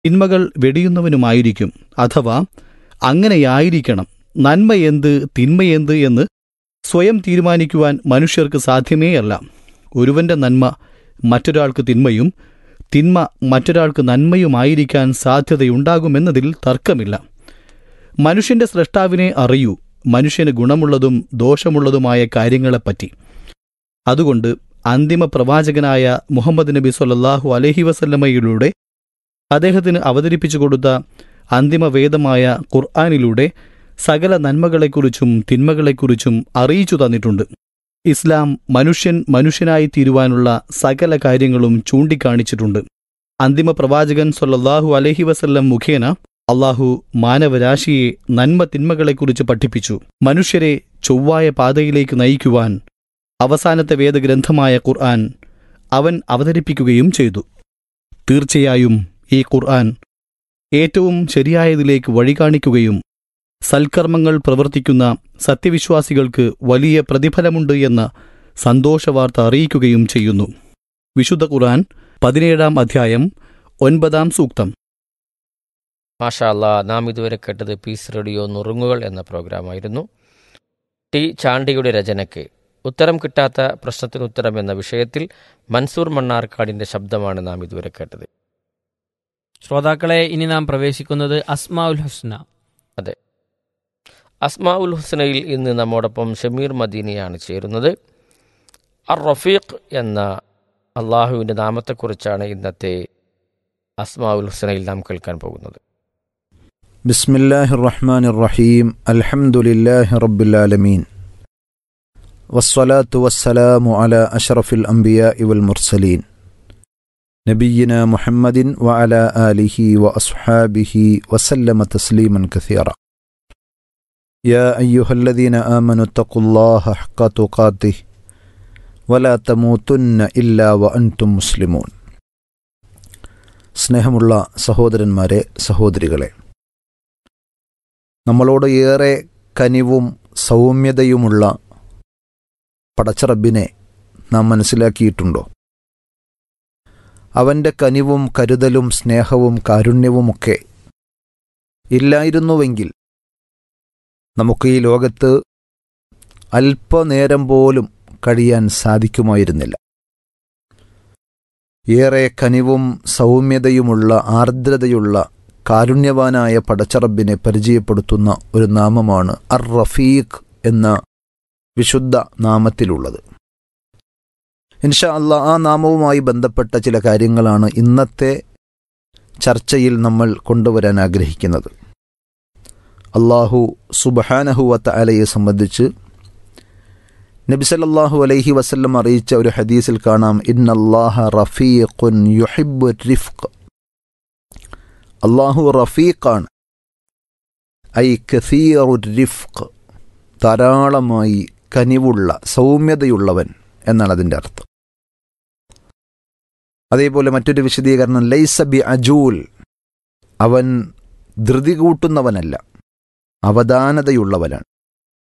തിന്മകൾ വെടിയുന്നവനുമായിരിക്കും അഥവാ അങ്ങനെയായിരിക്കണം നന്മയെന്ത് തിന്മയെന്ത് എന്ന് സ്വയം തീരുമാനിക്കുവാൻ മനുഷ്യർക്ക് സാധ്യമേയല്ല ഒരുവന്റെ നന്മ മറ്റൊരാൾക്ക് തിന്മയും തിന്മ മറ്റൊരാൾക്ക് നന്മയുമായിരിക്കാൻ സാധ്യതയുണ്ടാകുമെന്നതിൽ തർക്കമില്ല മനുഷ്യന്റെ സ്രഷ്ടാവിനെ അറിയൂ മനുഷ്യന് ഗുണമുള്ളതും ദോഷമുള്ളതുമായ കാര്യങ്ങളെപ്പറ്റി അതുകൊണ്ട് അന്തിമ പ്രവാചകനായ മുഹമ്മദ് നബി സൊല്ലാഹു അലഹി വസല്ലമയിലൂടെ അദ്ദേഹത്തിന് അവതരിപ്പിച്ചു കൊടുത്ത അന്തിമ വേദമായ ഖുർആാനിലൂടെ സകല നന്മകളെക്കുറിച്ചും തിന്മകളെക്കുറിച്ചും അറിയിച്ചു തന്നിട്ടുണ്ട് ഇസ്ലാം മനുഷ്യൻ മനുഷ്യനായി തീരുവാനുള്ള സകല കാര്യങ്ങളും ചൂണ്ടിക്കാണിച്ചിട്ടുണ്ട് അന്തിമ പ്രവാചകൻ സൊല്ലാഹു അലഹി വസല്ലം മുഖേന അള്ളാഹു മാനവരാശിയെ നന്മ തിന്മകളെക്കുറിച്ച് പഠിപ്പിച്ചു മനുഷ്യരെ ചൊവ്വായ പാതയിലേക്ക് നയിക്കുവാൻ അവസാനത്തെ വേദഗ്രന്ഥമായ ഖുർആൻ അവൻ അവതരിപ്പിക്കുകയും ചെയ്തു തീർച്ചയായും ഈ ഖുർആൻ ഏറ്റവും ശരിയായതിലേക്ക് വഴികാണിക്കുകയും സൽക്കർമ്മങ്ങൾ പ്രവർത്തിക്കുന്ന സത്യവിശ്വാസികൾക്ക് വലിയ പ്രതിഫലമുണ്ട് എന്ന സന്തോഷവാർത്ത അറിയിക്കുകയും ചെയ്യുന്നു വിശുദ്ധ ഖുർആൻ പതിനേഴാം അധ്യായം ഒൻപതാം സൂക്തം മാഷാ അല്ലാ നാം ഇതുവരെ കേട്ടത് പീസ് റേഡിയോ നുറുങ്ങുകൾ എന്ന പ്രോഗ്രാമായിരുന്നു ടി ചാണ്ടിയുടെ രചനയ്ക്ക് ഉത്തരം കിട്ടാത്ത പ്രശ്നത്തിന് ഉത്തരം എന്ന വിഷയത്തിൽ മൻസൂർ മണ്ണാർക്കാടിന്റെ ശബ്ദമാണ് നാം ഇതുവരെ കേട്ടത് ശ്രോതാക്കളെ ഇനി നാം പ്രവേശിക്കുന്നത് അസ്മാ ഉൽ ഹുസ്ന അസ്മാ ഉൽ ഹുസ്നയിൽ ഇന്ന് നമ്മോടൊപ്പം ഷമീർ മദീനിയാണ് ചേരുന്നത് അർ റഫീഖ് എന്ന അള്ളാഹുവിൻ്റെ നാമത്തെക്കുറിച്ചാണ് ഇന്നത്തെ അസ്മാ ഉൽ ഹുസ്നയിൽ നാം കേൾക്കാൻ പോകുന്നത് بسم الله الرحمن الرحيم الحمد لله رب العالمين والصلاة والسلام على أشرف الأنبياء والمرسلين نبينا محمد وعلى آله وأصحابه وسلم تسليما كثيرا يا أيها الذين آمنوا اتقوا الله حق تقاته ولا تموتن إلا وأنتم مسلمون സ്നേഹമുള്ള സഹോദരന്മാരെ സഹോദരികളെ നമ്മളോട് ഏറെ കനിവും സൗമ്യതയുമുള്ള പടച്ചറബിനെ നാം മനസ്സിലാക്കിയിട്ടുണ്ടോ അവൻ്റെ കനിവും കരുതലും സ്നേഹവും കാരുണ്യവുമൊക്കെ ഇല്ലായിരുന്നുവെങ്കിൽ നമുക്ക് ഈ ലോകത്ത് അല്പനേരം പോലും കഴിയാൻ സാധിക്കുമായിരുന്നില്ല ഏറെ കനിവും സൗമ്യതയുമുള്ള ആർദ്രതയുള്ള കാരുണ്യവാനായ പടച്ചറബിനെ പരിചയപ്പെടുത്തുന്ന ഒരു നാമമാണ് അർ റഫീഖ് എന്ന വിശുദ്ധ നാമത്തിലുള്ളത് ഇൻഷാ അല്ല ആ നാമവുമായി ബന്ധപ്പെട്ട ചില കാര്യങ്ങളാണ് ഇന്നത്തെ ചർച്ചയിൽ നമ്മൾ കൊണ്ടുവരാൻ ആഗ്രഹിക്കുന്നത് അള്ളാഹു സുബഹാനഹുവത്ത അലയെ സംബന്ധിച്ച് നബിസലല്ലാഹു അലൈഹി വസല്ലം അറിയിച്ച ഒരു ഹദീസിൽ കാണാം ഇന്നല്ലാഹ റഫീഖുൻ യുഹിബു റിഫ്ഖ് അള്ളാഹു റഫീഖാണ് ഐ കസീറു റിഫ്ഖ് ധാരാളമായി കനിവുള്ള സൗമ്യതയുള്ളവൻ എന്നാണ് അതിൻ്റെ അർത്ഥം അതേപോലെ മറ്റൊരു വിശദീകരണം ലൈസബി അജൂൽ അവൻ ധൃതി കൂട്ടുന്നവനല്ല അവധാനതയുള്ളവനാണ്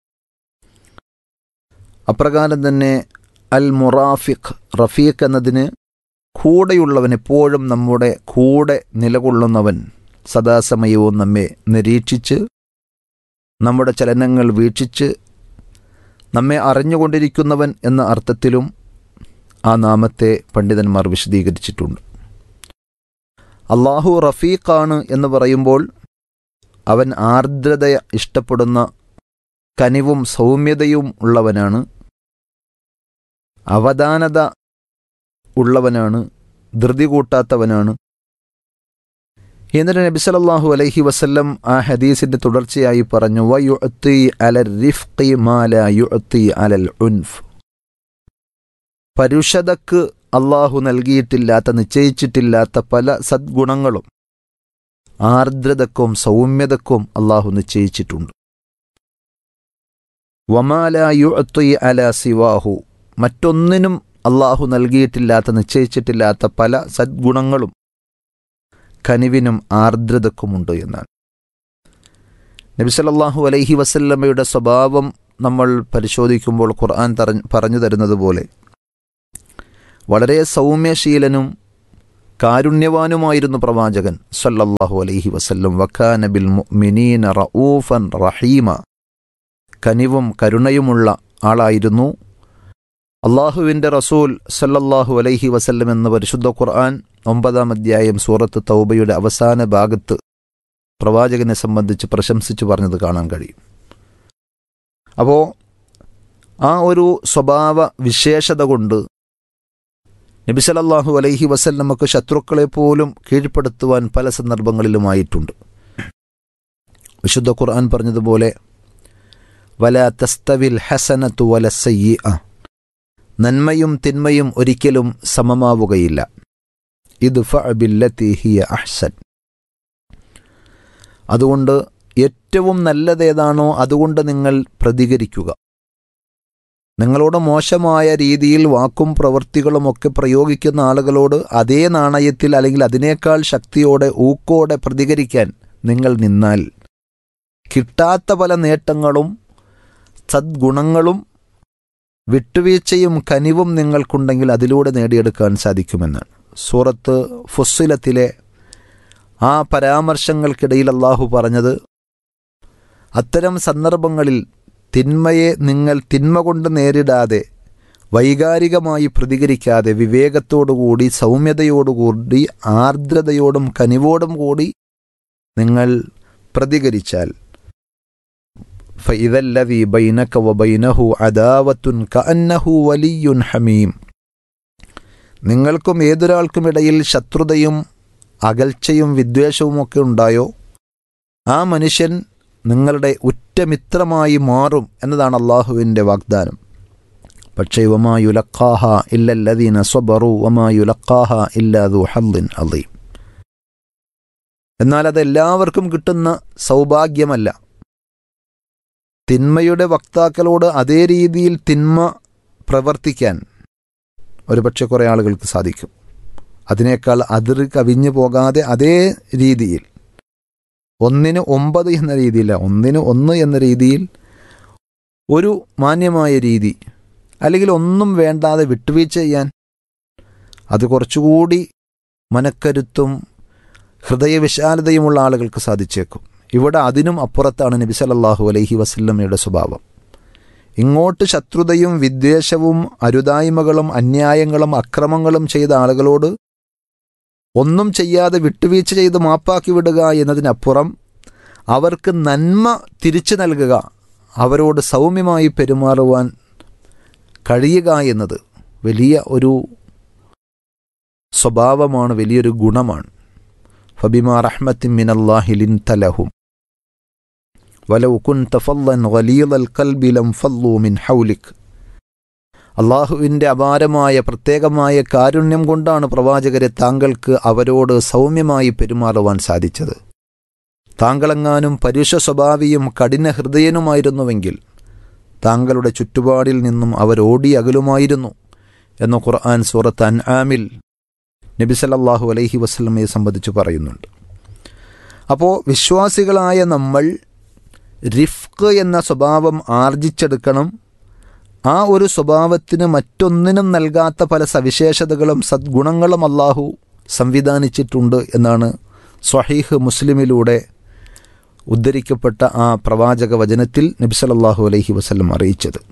അപ്രകാരം തന്നെ അൽ മുറാഫിഖ് റഫീഖ് എന്നതിന് കൂടെയുള്ളവൻ എപ്പോഴും നമ്മുടെ കൂടെ നിലകൊള്ളുന്നവൻ സദാസമയവും നമ്മെ നിരീക്ഷിച്ച് നമ്മുടെ ചലനങ്ങൾ വീക്ഷിച്ച് നമ്മെ അറിഞ്ഞുകൊണ്ടിരിക്കുന്നവൻ എന്ന അർത്ഥത്തിലും ആ നാമത്തെ പണ്ഡിതന്മാർ വിശദീകരിച്ചിട്ടുണ്ട് അള്ളാഹു റഫീഖാണ് എന്ന് പറയുമ്പോൾ അവൻ ആർദ്രത ഇഷ്ടപ്പെടുന്ന കനിവും സൗമ്യതയും ഉള്ളവനാണ് അവധാനത ഉള്ളവനാണ് ധൃതി കൂട്ടാത്തവനാണ് എന്നിട്ട് നബി സല്ലല്ലാഹു അലൈഹി വസല്ലം ആ ഹദീസിന്റെ തുടർച്ചയായി പറഞ്ഞു വയുഅത്തി അലൽ റിഫ്ഖി മാ ലാ യുഅത്തി അലൽ ഉൻഫ് പരുഷതക്ക് അള്ളാഹു നൽകിയിട്ടില്ലാത്ത നിശ്ചയിച്ചിട്ടില്ലാത്ത പല സദ്ഗുണങ്ങളും ആർദ്രതക്കും സൗമ്യതക്കും അള്ളാഹു നിശ്ചയിച്ചിട്ടുണ്ട് വമാല യുഅത്തി അല സിവാഹു മറ്റൊന്നിനും അള്ളാഹു നൽകിയിട്ടില്ലാത്ത നിശ്ചയിച്ചിട്ടില്ലാത്ത പല സദ്ഗുണങ്ങളും കനിവിനും ആർദ്രതക്കുമുണ്ട് എന്നാണ് നബി സല്ലല്ലാഹു അലൈഹി വസല്ലമയുടെ സ്വഭാവം നമ്മൾ പരിശോധിക്കുമ്പോൾ ഖുർആൻ തറ പറഞ്ഞു തരുന്നത് പോലെ വളരെ സൗമ്യശീലനും കാരുണ്യവാനുമായിരുന്നു പ്രവാചകൻ സല്ലല്ലാഹു അലൈഹി വസല്ലം വക്കാന ബിൽ മുഅ്മിനീന റഊഫൻ റഹീമ കനിവും കരുണയുമുള്ള ആളായിരുന്നു അള്ളാഹുവിൻ്റെ റസൂൽ സല്ലല്ലാഹു അലൈഹി വസല്ലം എന്ന പരിശുദ്ധ ഖുർആൻ ഒമ്പതാം അധ്യായം സൂറത്ത് തൗബയുടെ അവസാന ഭാഗത്ത് പ്രവാചകനെ സംബന്ധിച്ച് പ്രശംസിച്ചു പറഞ്ഞത് കാണാൻ കഴിയും അപ്പോൾ ആ ഒരു സ്വഭാവ വിശേഷത കൊണ്ട് നബി സല്ലല്ലാഹു അലൈഹി വസല്ലമക്ക് ശത്രുക്കളെ പോലും കീഴ്പ്പെടുത്തുവാൻ പല സന്ദർഭങ്ങളിലുമായിട്ടുണ്ട് വിശുദ്ധ ഖുർആൻ പറഞ്ഞതുപോലെ വല തസ്തവിൽ ഹസനത്തു വല സയ്യ നന്മയും തിന്മയും ഒരിക്കലും സമമാവുകയില്ല ഇത് ഫില്ലത്തി ഹിയ അഹ്സൻ അതുകൊണ്ട് ഏറ്റവും നല്ലതേതാണോ അതുകൊണ്ട് നിങ്ങൾ പ്രതികരിക്കുക നിങ്ങളോട് മോശമായ രീതിയിൽ വാക്കും പ്രവൃത്തികളുമൊക്കെ പ്രയോഗിക്കുന്ന ആളുകളോട് അതേ നാണയത്തിൽ അല്ലെങ്കിൽ അതിനേക്കാൾ ശക്തിയോടെ ഊക്കോടെ പ്രതികരിക്കാൻ നിങ്ങൾ നിന്നാൽ കിട്ടാത്ത പല നേട്ടങ്ങളും സദ്ഗുണങ്ങളും വിട്ടുവീഴ്ചയും കനിവും നിങ്ങൾക്കുണ്ടെങ്കിൽ അതിലൂടെ നേടിയെടുക്കാൻ സാധിക്കുമെന്നാണ് സൂറത്ത് ഫുസ്സിലത്തിലെ ആ പരാമർശങ്ങൾക്കിടയിൽ അള്ളാഹു പറഞ്ഞത് അത്തരം സന്ദർഭങ്ങളിൽ തിന്മയെ നിങ്ങൾ തിന്മ കൊണ്ട് നേരിടാതെ വൈകാരികമായി പ്രതികരിക്കാതെ വിവേകത്തോടുകൂടി സൗമ്യതയോടുകൂടി ആർദ്രതയോടും കനിവോടും കൂടി നിങ്ങൾ പ്രതികരിച്ചാൽ ഫൈദല്ലതി ബൈനക വബൈനഹു അദാവത്തുൻ കഅന്നഹു വലിയുൻ ഹമീം നിങ്ങൾക്കും ഏതൊരാൾക്കുമിടയിൽ ശത്രുതയും അകൽച്ചയും വിദ്വേഷവുമൊക്കെ ഉണ്ടായോ ആ മനുഷ്യൻ നിങ്ങളുടെ ഉറ്റമിത്രമായി മാറും എന്നതാണ് അള്ളാഹുവിൻ്റെ വാഗ്ദാനം പക്ഷേ വമായുലക്കാഹ ഇല്ലല്ലദീന സ്വബറു വമായുലക്കാഹ ഇല്ലാതു ഹല്ലിൻ അലീം എന്നാൽ അത് എല്ലാവർക്കും കിട്ടുന്ന സൗഭാഗ്യമല്ല തിന്മയുടെ വക്താക്കളോട് അതേ രീതിയിൽ തിന്മ പ്രവർത്തിക്കാൻ ഒരുപക്ഷെ കുറേ ആളുകൾക്ക് സാധിക്കും അതിനേക്കാൾ അതിർ കവിഞ്ഞു പോകാതെ അതേ രീതിയിൽ ഒന്നിന് ഒമ്പത് എന്ന രീതിയില്ല ഒന്നിന് ഒന്ന് എന്ന രീതിയിൽ ഒരു മാന്യമായ രീതി അല്ലെങ്കിൽ ഒന്നും വേണ്ടാതെ വിട്ടുവീഴ്ച ചെയ്യാൻ അത് കുറച്ചുകൂടി മനക്കരുത്തും ഹൃദയവിശാലതയുമുള്ള ആളുകൾക്ക് സാധിച്ചേക്കും ഇവിടെ അതിനും അപ്പുറത്താണ് നബി സല്ലല്ലാഹു അലൈഹി വസല്ലമയുടെ സ്വഭാവം ഇങ്ങോട്ട് ശത്രുതയും വിദ്വേഷവും അരുതായ്മകളും അന്യായങ്ങളും അക്രമങ്ങളും ചെയ്ത ആളുകളോട് ഒന്നും ചെയ്യാതെ വിട്ടുവീഴ്ച ചെയ്ത് മാപ്പാക്കി വിടുക എന്നതിനപ്പുറം അവർക്ക് നന്മ തിരിച്ചു നൽകുക അവരോട് സൗമ്യമായി പെരുമാറുവാൻ കഴിയുക എന്നത് വലിയ ഒരു സ്വഭാവമാണ് വലിയൊരു ഗുണമാണ് ഫബിമാ റഹ്മത്തിൻ മിനല്ലാഹിലിൻ തലഹും വലൗ കുൻത ഫല്ലൻ ഗലീദൽ ഖൽബി ലം ഫല്ലു മിൻ ഹൗലിക് അള്ളാഹുവിൻ്റെ അപാരമായ പ്രത്യേകമായ കാരുണ്യം കൊണ്ടാണ് പ്രവാചകരെ താങ്കൾക്ക് അവരോട് സൗമ്യമായി പെരുമാറുവാൻ സാധിച്ചത് താങ്കളെങ്ങാനും പരുഷ സ്വഭാവിയും കഠിന ഹൃദയനുമായിരുന്നുവെങ്കിൽ താങ്കളുടെ ചുറ്റുപാടിൽ നിന്നും അവരോടി അകലുമായിരുന്നു എന്ന് ഖുർആൻ സൂറത്ത് അൻആമിൽ നബി സല്ലല്ലാഹു അലൈഹി വസല്ലമയെ സംബന്ധിച്ച് പറയുന്നുണ്ട് അപ്പോൾ വിശ്വാസികളായ നമ്മൾ റിഫ്ക് എന്ന സ്വഭാവം ആർജിച്ചെടുക്കണം ആ ഒരു സ്വഭാവത്തിന് മറ്റൊന്നിനും നൽകാത്ത പല സവിശേഷതകളും സദ്ഗുണങ്ങളും അള്ളാഹു സംവിധാനിച്ചിട്ടുണ്ട് എന്നാണ് സ്വഹീഹ് മുസ്ലിമിലൂടെ ഉദ്ധരിക്കപ്പെട്ട ആ പ്രവാചക വചനത്തിൽ നബി സല്ലല്ലാഹു അലൈഹി വസല്ലം അറിയിച്ചത്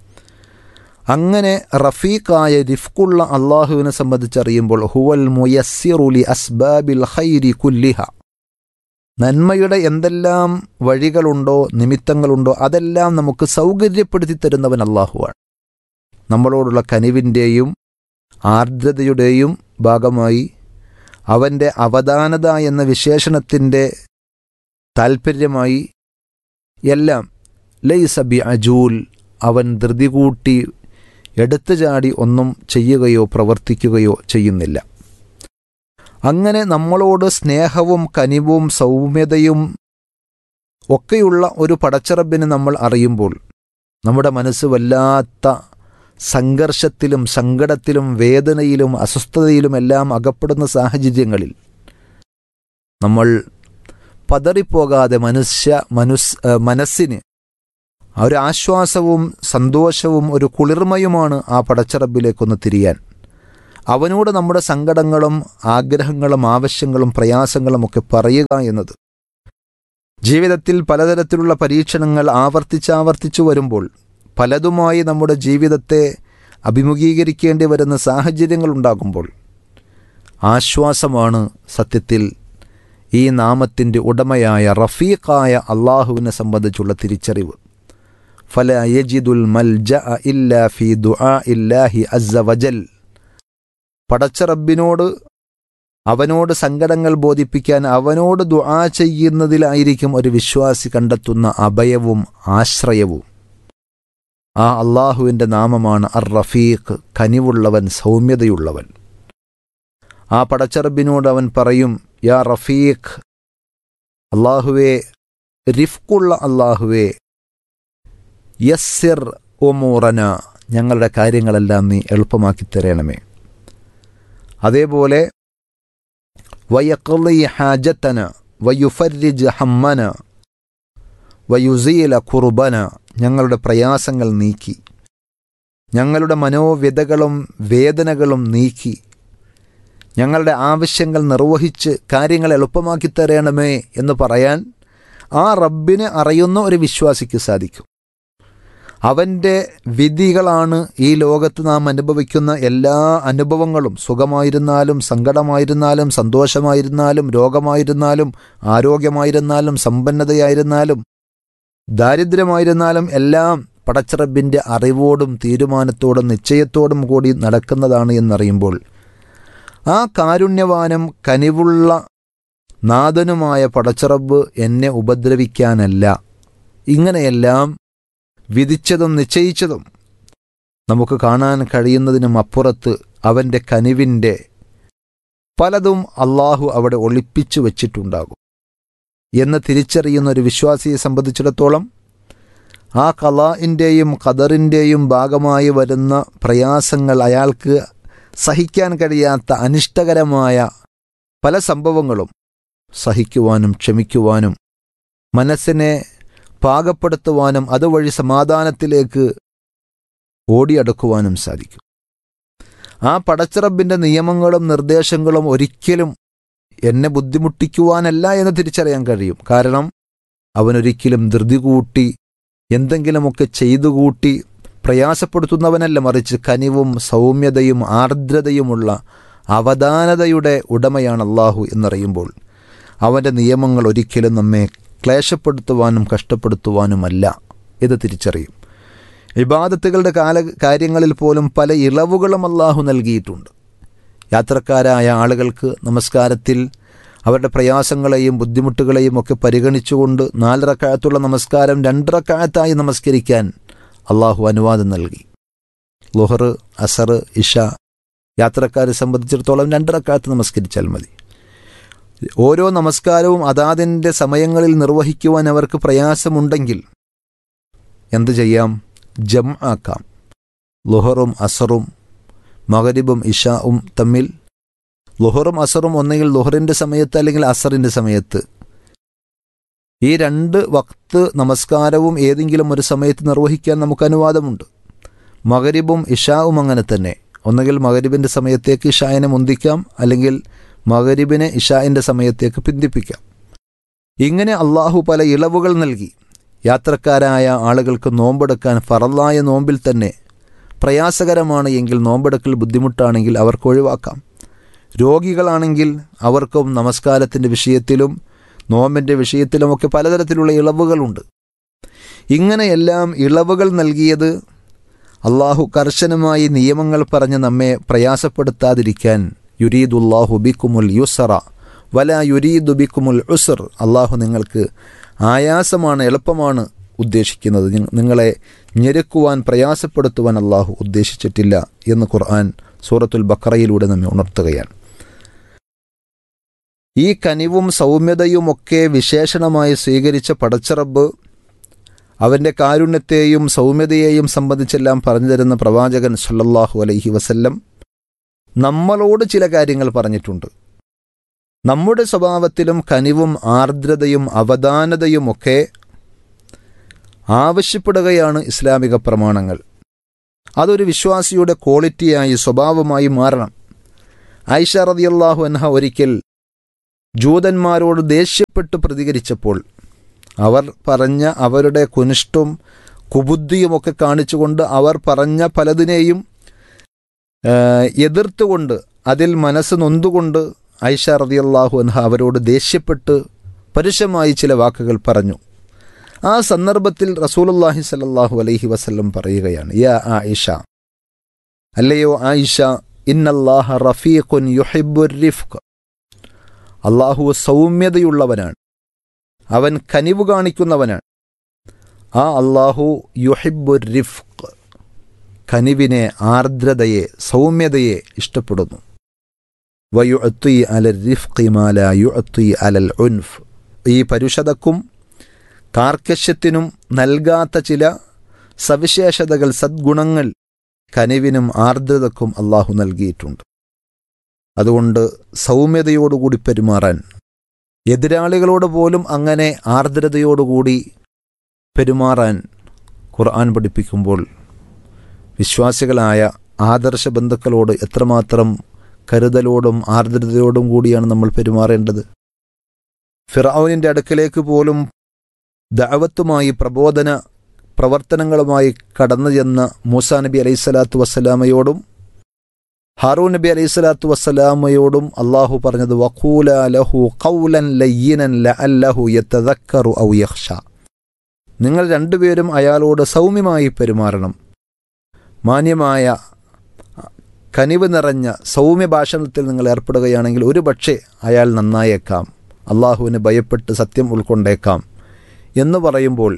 അങ്ങനെ റഫീഖായ റിഫ്കുള്ള അള്ളാഹുവിനെ സംബന്ധിച്ചറിയുമ്പോൾ ഹുവൽ മുയസ്സിറുലി അസ്ബാബിൽ ഖൈരി കുല്ലിഹ നന്മയുടെ എന്തെല്ലാം വഴികളുണ്ടോ നിമിത്തങ്ങളുണ്ടോ അതെല്ലാം നമുക്ക് സൗകര്യപ്പെടുത്തി തരുന്നവൻ അള്ളാഹുവാണ് നമ്മളോടുള്ള കനിവിൻ്റെയും ആർദ്രതയുടെയും ഭാഗമായി അവൻ്റെ അവധാനത എന്ന വിശേഷണത്തിൻ്റെ താൽപ്പര്യമായി എല്ലാം ലൈസബി അജൂൽ അവൻ ധൃതി കൂട്ടി എടുത്തു ചാടി ഒന്നും ചെയ്യുകയോ പ്രവർത്തിക്കുകയോ ചെയ്യുന്നില്ല അങ്ങനെ നമ്മളോട് സ്നേഹവും കനിവും സൗമ്യതയും ഒക്കെയുള്ള ഒരു പടച്ചറബിനെ നമ്മൾ അറിയുമ്പോൾ നമ്മുടെ മനസ്സ് വല്ലാത്ത സംഘർഷത്തിലും സങ്കടത്തിലും വേദനയിലും അസ്വസ്ഥതയിലുമെല്ലാം അകപ്പെടുന്ന സാഹചര്യങ്ങളിൽ നമ്മൾ പതറിപ്പോകാതെ മനുഷ്യ മനുസ് മനസ്സിന് ഒരു ആശ്വാസവും സന്തോഷവും ഒരു കുളിർമയുമാണ് ആ പടച്ചറബിലേക്കൊന്ന് തിരിയാൻ അവനോട് നമ്മുടെ സങ്കടങ്ങളും ആഗ്രഹങ്ങളും ആവശ്യങ്ങളും പ്രയാസങ്ങളും ഒക്കെ പറയുക എന്നത് ജീവിതത്തിൽ പലതരത്തിലുള്ള പരീക്ഷണങ്ങൾ ആവർത്തിച്ചാവർത്തിച്ചു വരുമ്പോൾ പലതുമായി നമ്മുടെ ജീവിതത്തെ അഭിമുഖീകരിക്കേണ്ടി വരുന്ന സാഹചര്യങ്ങൾ ഉണ്ടാകുമ്പോൾ ആശ്വാസമാണ് സത്യത്തിൽ ഈ നാമത്തിൻ്റെ ഉടമയായ റഫീഖായ അള്ളാഹുവിനെ സംബന്ധിച്ചുള്ള തിരിച്ചറിവ് ഫല യജിദുൽ മൽജ ഇല്ലാ ഫി ദുആ ഇല്ലാഹി അസ്സ വജൽ പടച്ച റബ്ബിനോട് അവനോട് സങ്കടങ്ങൾ ബോധിപ്പിക്കാൻ അവനോട് ദുആ ചെയ്യുന്നതിലായിരിക്കും ഒരു വിശ്വാസി കണ്ടെത്തുന്ന അഭയവും ആശ്രയവും ആ അള്ളാഹുവിൻ്റെ നാമമാണ് അർ റഫീഖ് കനിവുള്ളവൻ സൗമ്യതയുള്ളവൻ ആ പടച്ചറബിനോട് അവൻ പറയും യാ റഫീഖ് അള്ളാഹുവേ റിഫ്ക്കുള്ള അള്ളാഹുവേ യസ്സിർ ഒമൂറന ഞങ്ങളുടെ കാര്യങ്ങളെല്ലാം നീ എളുപ്പമാക്കി തരണമേ അതേപോലെ വയക്കലി ഹാജത്തന വയുഫരിജ് ഹമ്മന വയുസീല കുർബന ഞങ്ങളുടെ പ്രയാസങ്ങൾ നീക്കി ഞങ്ങളുടെ മനോവ്യതകളും വേദനകളും നീക്കി ഞങ്ങളുടെ ആവശ്യങ്ങൾ നിർവഹിച്ച് കാര്യങ്ങൾ എളുപ്പമാക്കി തരണമേ എന്ന് പറയാൻ ആ റബ്ബിനെ അറിയുന്ന ഒരു വിശ്വാസിക്ക് സാധിക്കും അവൻ്റെ വിധികളാണ് ഈ ലോകത്ത് നാം അനുഭവിക്കുന്ന എല്ലാ അനുഭവങ്ങളും സുഖമായിരുന്നാലും സങ്കടമായിരുന്നാലും സന്തോഷമായിരുന്നാലും രോഗമായിരുന്നാലും ആരോഗ്യമായിരുന്നാലും സമ്പന്നതയായിരുന്നാലും ദാരിദ്ര്യമായിരുന്നാലും എല്ലാം പടച്ചറബിൻ്റെ അറിവോടും തീരുമാനത്തോടും നിശ്ചയത്തോടും കൂടി നടക്കുന്നതാണ് എന്നറിയുമ്പോൾ ആ കാരുണ്യവാനും കനിവുള്ള നാഥനുമായ പടച്ചറബ് എന്നെ ഉപദ്രവിക്കാനല്ല ഇങ്ങനെയെല്ലാം വിധിച്ചതും നിശ്ചയിച്ചതും നമുക്ക് കാണാൻ കഴിയുന്നതിനും അപ്പുറത്ത് അവൻ്റെ കനിവിൻ്റെ പലതും അള്ളാഹു അവിടെ ഒളിപ്പിച്ചു വച്ചിട്ടുണ്ടാകും എന്ന് തിരിച്ചറിയുന്ന ഒരു വിശ്വാസിയെ സംബന്ധിച്ചിടത്തോളം ആ കലാഇൻ്റെയും ഖദറിൻ്റെയും ഭാഗമായി വരുന്ന പ്രയാസങ്ങൾ അയാൾക്ക് സഹിക്കാൻ കഴിയാത്ത അനിഷ്ടകരമായ പല സംഭവങ്ങളും സഹിക്കുവാനും ക്ഷമിക്കുവാനും മനസ്സിനെ പാകപ്പെടുത്തുവാനും അതുവഴി സമാധാനത്തിലേക്ക് ഓടിയടക്കുവാനും സാധിക്കും ആ പടച്ചിറബിൻ്റെ നിയമങ്ങളും നിർദ്ദേശങ്ങളും ഒരിക്കലും എന്നെ ബുദ്ധിമുട്ടിക്കുവാനല്ല എന്ന് തിരിച്ചറിയാൻ കഴിയും കാരണം അവനൊരിക്കലും ധൃതി കൂട്ടി എന്തെങ്കിലുമൊക്കെ ചെയ്തു കൂട്ടി പ്രയാസപ്പെടുത്തുന്നവനല്ല മറിച്ച് കനിവും സൗമ്യതയും ആർദ്രതയുമുള്ള അവധാനതയുടെ ഉടമയാണ് അള്ളാഹു എന്നറിയുമ്പോൾ അവൻ്റെ നിയമങ്ങൾ ഒരിക്കലും നമ്മെ ക്ലേശപ്പെടുത്തുവാനും കഷ്ടപ്പെടുത്തുവാനുമല്ല ഇത് തിരിച്ചറിയും ഇബാദത്തുകളുടെ കാല കാര്യങ്ങളിൽ പോലും പല ഇളവുകളും അള്ളാഹു നൽകിയിട്ടുണ്ട് യാത്രക്കാരായ ആളുകൾക്ക് നമസ്കാരത്തിൽ അവരുടെ പ്രയാസങ്ങളെയും ബുദ്ധിമുട്ടുകളെയും ഒക്കെ പരിഗണിച്ചുകൊണ്ട് നാലറക്കാലത്തുള്ള നമസ്കാരം രണ്ടറക്കാലത്തായി നമസ്കരിക്കാൻ അള്ളാഹു അനുവാദം നൽകി ലുഹർ അസർ ഇഷ യാത്രക്കാരെ സംബന്ധിച്ചിടത്തോളം രണ്ടറക്കാലത്ത് നമസ്കരിച്ചാൽ മതി ഓരോ നമസ്കാരവും അതാതിൻ്റെ സമയങ്ങളിൽ നിർവഹിക്കുവാൻ അവർക്ക് പ്രയാസമുണ്ടെങ്കിൽ എന്തു ചെയ്യാം ജം ആക്കാം ലുഹറും അസറും മകരിബും ഇഷാവും തമ്മിൽ ലുഹറും അസറും ഒന്നെങ്കിൽ ലുഹറിൻ്റെ സമയത്ത് അല്ലെങ്കിൽ അസറിൻ്റെ സമയത്ത് ഈ രണ്ട് വക്ത് നമസ്കാരവും ഏതെങ്കിലും ഒരു സമയത്ത് നിർവഹിക്കാൻ നമുക്ക് അനുവാദമുണ്ട് മകരിബും ഇഷാവും അങ്ങനെ തന്നെ ഒന്നുകിൽ മകരിബിൻ്റെ സമയത്തേക്ക് ഇഷായിനെ മുന്തിക്കാം അല്ലെങ്കിൽ മകരിബിനെ ഇഷായിൻ്റെ സമയത്തേക്ക് പിന്തിപ്പിക്കാം ഇങ്ങനെ അള്ളാഹു പല ഇളവുകൾ നൽകി യാത്രക്കാരായ ആളുകൾക്ക് നോമ്പെടുക്കാൻ ഫറലായ നോമ്പിൽ തന്നെ പ്രയാസകരമാണ് എങ്കിൽ നോമ്പെടുക്കൽ ബുദ്ധിമുട്ടാണെങ്കിൽ അവർക്ക് ഒഴിവാക്കാം രോഗികളാണെങ്കിൽ അവർക്കും നമസ്കാരത്തിൻ്റെ വിഷയത്തിലും നോമ്പിൻ്റെ വിഷയത്തിലുമൊക്കെ പലതരത്തിലുള്ള ഇളവുകളുണ്ട് ഇങ്ങനെയെല്ലാം ഇളവുകൾ നൽകിയത് അള്ളാഹു കർശനമായി നിയമങ്ങൾ പറഞ്ഞ് നമ്മെ പ്രയാസപ്പെടുത്താതിരിക്കാൻ യുരീദുല്ലാഹു ബിക്കുമുൽ യുസറ വല യുരീദു ബിക്കുമുൽ ഉസർ അള്ളാഹു നിങ്ങൾക്ക് ആയാസമാണ് എളുപ്പമാണ് ഉദ്ദേശിക്കുന്നത് നിങ്ങളെ ഞെരുക്കുവാൻ പ്രയാസപ്പെടുത്തുവാൻ അള്ളാഹു ഉദ്ദേശിച്ചിട്ടില്ല എന്ന് ഖുർആൻ സൂറത്തുൽ ബക്കറയിലൂടെ നമ്മെ ഉണർത്തുകയാണ് ഈ കനിവും സൗമ്യതയുമൊക്കെ വിശേഷണമായി സ്വീകരിച്ച പടച്ചറബ് അവൻ്റെ കാരുണ്യത്തെയും സൗമ്യതയെയും സംബന്ധിച്ചെല്ലാം പറഞ്ഞു തരുന്ന പ്രവാചകൻ സല്ലല്ലാഹു അലൈഹി വസല്ലം നമ്മളോട് ചില കാര്യങ്ങൾ പറഞ്ഞിട്ടുണ്ട് നമ്മുടെ സ്വഭാവത്തിലും കനിവും ആർദ്രതയും അവധാനതയുമൊക്കെ ആവശ്യപ്പെടുകയാണ് ഇസ്ലാമിക പ്രമാണങ്ങൾ അതൊരു വിശ്വാസിയുടെ ക്വാളിറ്റിയായി സ്വഭാവമായി മാറണം ആയിഷ റതിയല്ലാഹു അൻഹ ഒരിക്കൽ ജൂതന്മാരോട് ദേഷ്യപ്പെട്ട് പ്രതികരിച്ചപ്പോൾ അവർ പറഞ്ഞ അവരുടെ കുനിഷ്ടും കുബുദ്ധിയുമൊക്കെ കാണിച്ചുകൊണ്ട് അവർ പറഞ്ഞ പലതിനെയും ആ, എതിർത്തുകൊണ്ട് അതിൽ മനസ്സ് നൊന്തുകൊണ്ട് ഐഷ റതിയല്ലാഹു അൻഹ അവരോട് ദേഷ്യപ്പെട്ട് പരുഷമായി ചില വാക്കുകൾ പറഞ്ഞു ആ സന്ദർഭത്തിൽ റസൂലുള്ളാഹി സല്ലല്ലാഹു അലൈഹി വസല്ലം പറയുകയാണ് യാ ആയിഷ അല്ലയോ ആയിഷ ഇന്നല്ലാഹ റഫീഖുൻ യുഹിബ്ബുർ റിഫ്ഖ് അള്ളാഹു സൗമ്യതയുള്ളവനാണ് അവൻ കനിവ് കാണിക്കുന്നവനാണ് ആ അള്ളാഹു യുഹിബ്ബുർ റിഫ്ഖ് കനിവിനെ ആർദ്രതയെ സൗമ്യതയെ ഇഷ്ടപ്പെടുന്നു വയുഅത്തി അലൽ റിഫ്ഖി മാല യുഅത്തി അലൽ ഉൻഫ് ഈ പരുഷതക്കും കാർക്കശ്യത്തിനും നൽകാത്ത ചില സവിശേഷതകൾ സദ്ഗുണങ്ങൾ കനിവിനും ആർദ്രതക്കും അള്ളാഹു നൽകിയിട്ടുണ്ട് അതുകൊണ്ട് സൗമ്യതയോടുകൂടി പെരുമാറാൻ എതിരാളികളോട് പോലും അങ്ങനെ ആർദ്രതയോടുകൂടി പെരുമാറാൻ ഖുർആൻ പഠിപ്പിക്കുമ്പോൾ വിശ്വാസികളായ ആദർശ ബന്ധുക്കളോട് എത്രമാത്രം കരുതലോടും ആർദ്രതയോടും കൂടിയാണ് നമ്മൾ പെരുമാറേണ്ടത് ഫിറൌനിൻ്റെ അടുക്കലേക്ക് പോലും ദഅവത്തുമായി പ്രബോധന പ്രവർത്തനങ്ങളുമായി കടന്നു ചെന്ന മൂസാ നബി അലൈഹി സ്വലാത്തു വസ്സലാമയോടും ഹാറൂൻ നബി അലൈഹി സ്വലാത്തു വസ്സലാമയോടും അള്ളാഹു പറഞ്ഞത് വഖൂല ലഹു ഖൗലൻ ലയ്യിനൻ ലഅല്ലഹു യതദക്കറു ഔ യഖ്ഷ നിങ്ങൾ രണ്ടുപേരും അയാളോട് സൗമ്യമായി പെരുമാറണം മാന്യമായ കനിവ് നിറഞ്ഞ സൗമ്യ ഭാഷണത്തിൽ നിങ്ങൾ ഏർപ്പെടുകയാണെങ്കിൽ ഒരു പക്ഷേ അയാൾ നന്നായേക്കാം അള്ളാഹുവിന് ഭയപ്പെട്ട് സത്യം ഉൾക്കൊണ്ടേക്കാം എന്ന് പറയുമ്പോൾ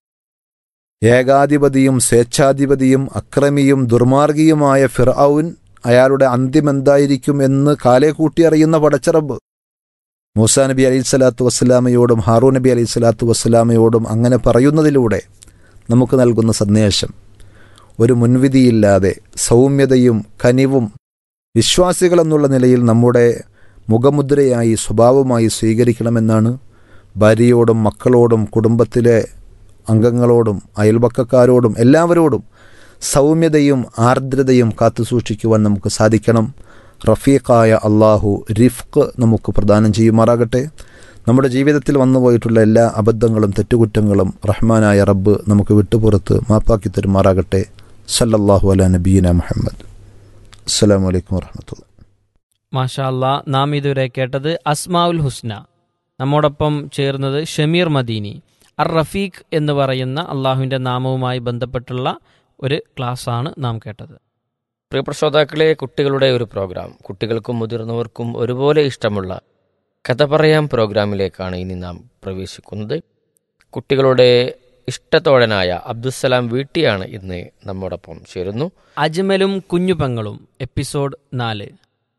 ഏകാധിപതിയും സ്വേച്ഛാധിപതിയും അക്രമിയും ദുർമാർഗിയുമായ ഫിർഔൻ അയാളുടെ അന്ത്യം എന്തായിരിക്കും എന്ന് കാലേ കൂട്ടി അറിയുന്ന പടച്ചറബ് മൂസാ നബി അലൈഹി സ്വലാത്തു വസ്സലാമയോടും ഹാറൂ നബി അലൈഹി സ്വലാത്തു വസ്സലാമയോടും അങ്ങനെ പറയുന്നതിലൂടെ നമുക്ക് നൽകുന്ന സന്ദേശം ഒരു മുൻവിധിയില്ലാതെ സൗമ്യതയും കനിവും വിശ്വാസികളെന്നുള്ള നിലയിൽ നമ്മുടെ മുഖമുദ്രയായി സ്വഭാവമായി സ്വീകരിക്കണമെന്നാണ് ഭാര്യയോടും മക്കളോടും കുടുംബത്തിലെ അംഗങ്ങളോടും അയൽപക്കക്കാരോടും എല്ലാവരോടും സൗമ്യതയും ആർദ്രതയും കാത്തുസൂക്ഷിക്കുവാൻ നമുക്ക് സാധിക്കണം റഫീഖായ അള്ളാഹു റിഫ്ഖ് നമുക്ക് പ്രദാനം ചെയ്യുമാറാകട്ടെ നമ്മുടെ ജീവിതത്തിൽ വന്നുപോയിട്ടുള്ള എല്ലാ അബദ്ധങ്ങളും തെറ്റുകുറ്റങ്ങളും റഹ്മാനായ റബ്ബ് നമുക്ക് വിട്ടുപുറത്ത് മാപ്പാക്കി തരുമാറാകട്ടെ സല്ലല്ലാഹു അല നബീന മുഹമ്മദ് അസ്സാം വലൈക്കും വർഹമത്തുള്ള മാഷാ അല്ലാ നാം ഇതുവരെ കേട്ടത് അസ്മാഉൽ ഹുസ്ന നമ്മോടൊപ്പം ചേർന്നത് ഷമീർ മദീനി അർ റഫീഖ് എന്ന് പറയുന്ന അള്ളാഹുവിൻ്റെ നാമവുമായി ബന്ധപ്പെട്ടുള്ള ഒരു ക്ലാസ്സാണ് നാം കേട്ടത് പ്രിയപ്പെട്ട ശ്രോതാക്കളെ കുട്ടികളുടെ ഒരു പ്രോഗ്രാം കുട്ടികൾക്കും മുതിർന്നവർക്കും ഒരുപോലെ ഇഷ്ടമുള്ള കഥ പറയാം പ്രോഗ്രാമിലേക്കാണ് ഇനി നാം പ്രവേശിക്കുന്നത് കുട്ടികളുടെ ഇഷ്ടത്തോഴനായ അബ്ദുസലാം വീട്ടിയാണ് ഇന്ന് നമ്മോടൊപ്പം ചേരുന്നു അജ്മലും കുഞ്ഞുപെങ്ങളും എപ്പിസോഡ് നാല്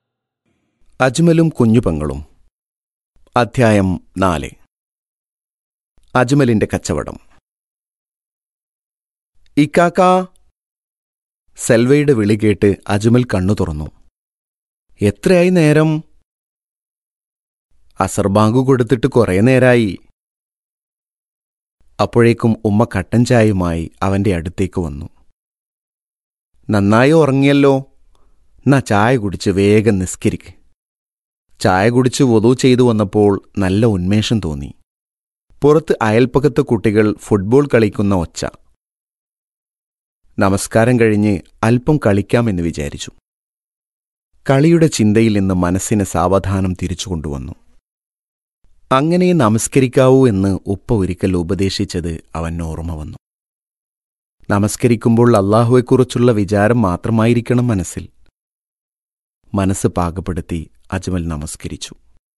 അജ്മലും കുഞ്ഞുപെങ്ങളും അധ്യായം നാല് അജ്മലിന്റെ കച്ചവടം ഇക്കാക്ക സെൽവയുടെ വിളി കേട്ട് അജ്മൽ കണ്ണു തുറന്നു എത്രയായി നേരം അസർബാങ്കു കൊടുത്തിട്ട് കുറേ നേരായി അപ്പോഴേക്കും ഉമ്മ കട്ടൻ ചായയുമായി അവന്റെ അടുത്തേക്ക് വന്നു നന്നായി ഉറങ്ങിയല്ലോ എന്നാ ചായ കുടിച്ച് വേഗം നിസ്കരിക്ക് ചായ കുടിച്ച് വധു ചെയ്തു വന്നപ്പോൾ നല്ല ഉന്മേഷം തോന്നി പുറത്ത് അയൽപ്പക്കത്തെ കുട്ടികൾ ഫുട്ബോൾ കളിക്കുന്ന ഒച്ച നമസ്കാരം കഴിഞ്ഞ് അല്പം കളിക്കാമെന്ന് വിചാരിച്ചു കളിയുടെ ചിന്തയിൽ നിന്ന് മനസ്സിനെ സാവധാനം തിരിച്ചുകൊണ്ടുവന്നു അങ്ങനെ നമസ്കരിക്കാവൂ എന്ന് ഉപ്പ ഒരിക്കൽ ഉപദേശിച്ചത് അവൻ ഓർമ്മ വന്നു നമസ്കരിക്കുമ്പോൾ അള്ളാഹുവെക്കുറിച്ചുള്ള വിചാരം മാത്രമായിരിക്കണം മനസ്സിൽ മനസ്സ് പാകപ്പെടുത്തി അജ്മൽ നമസ്കരിച്ചു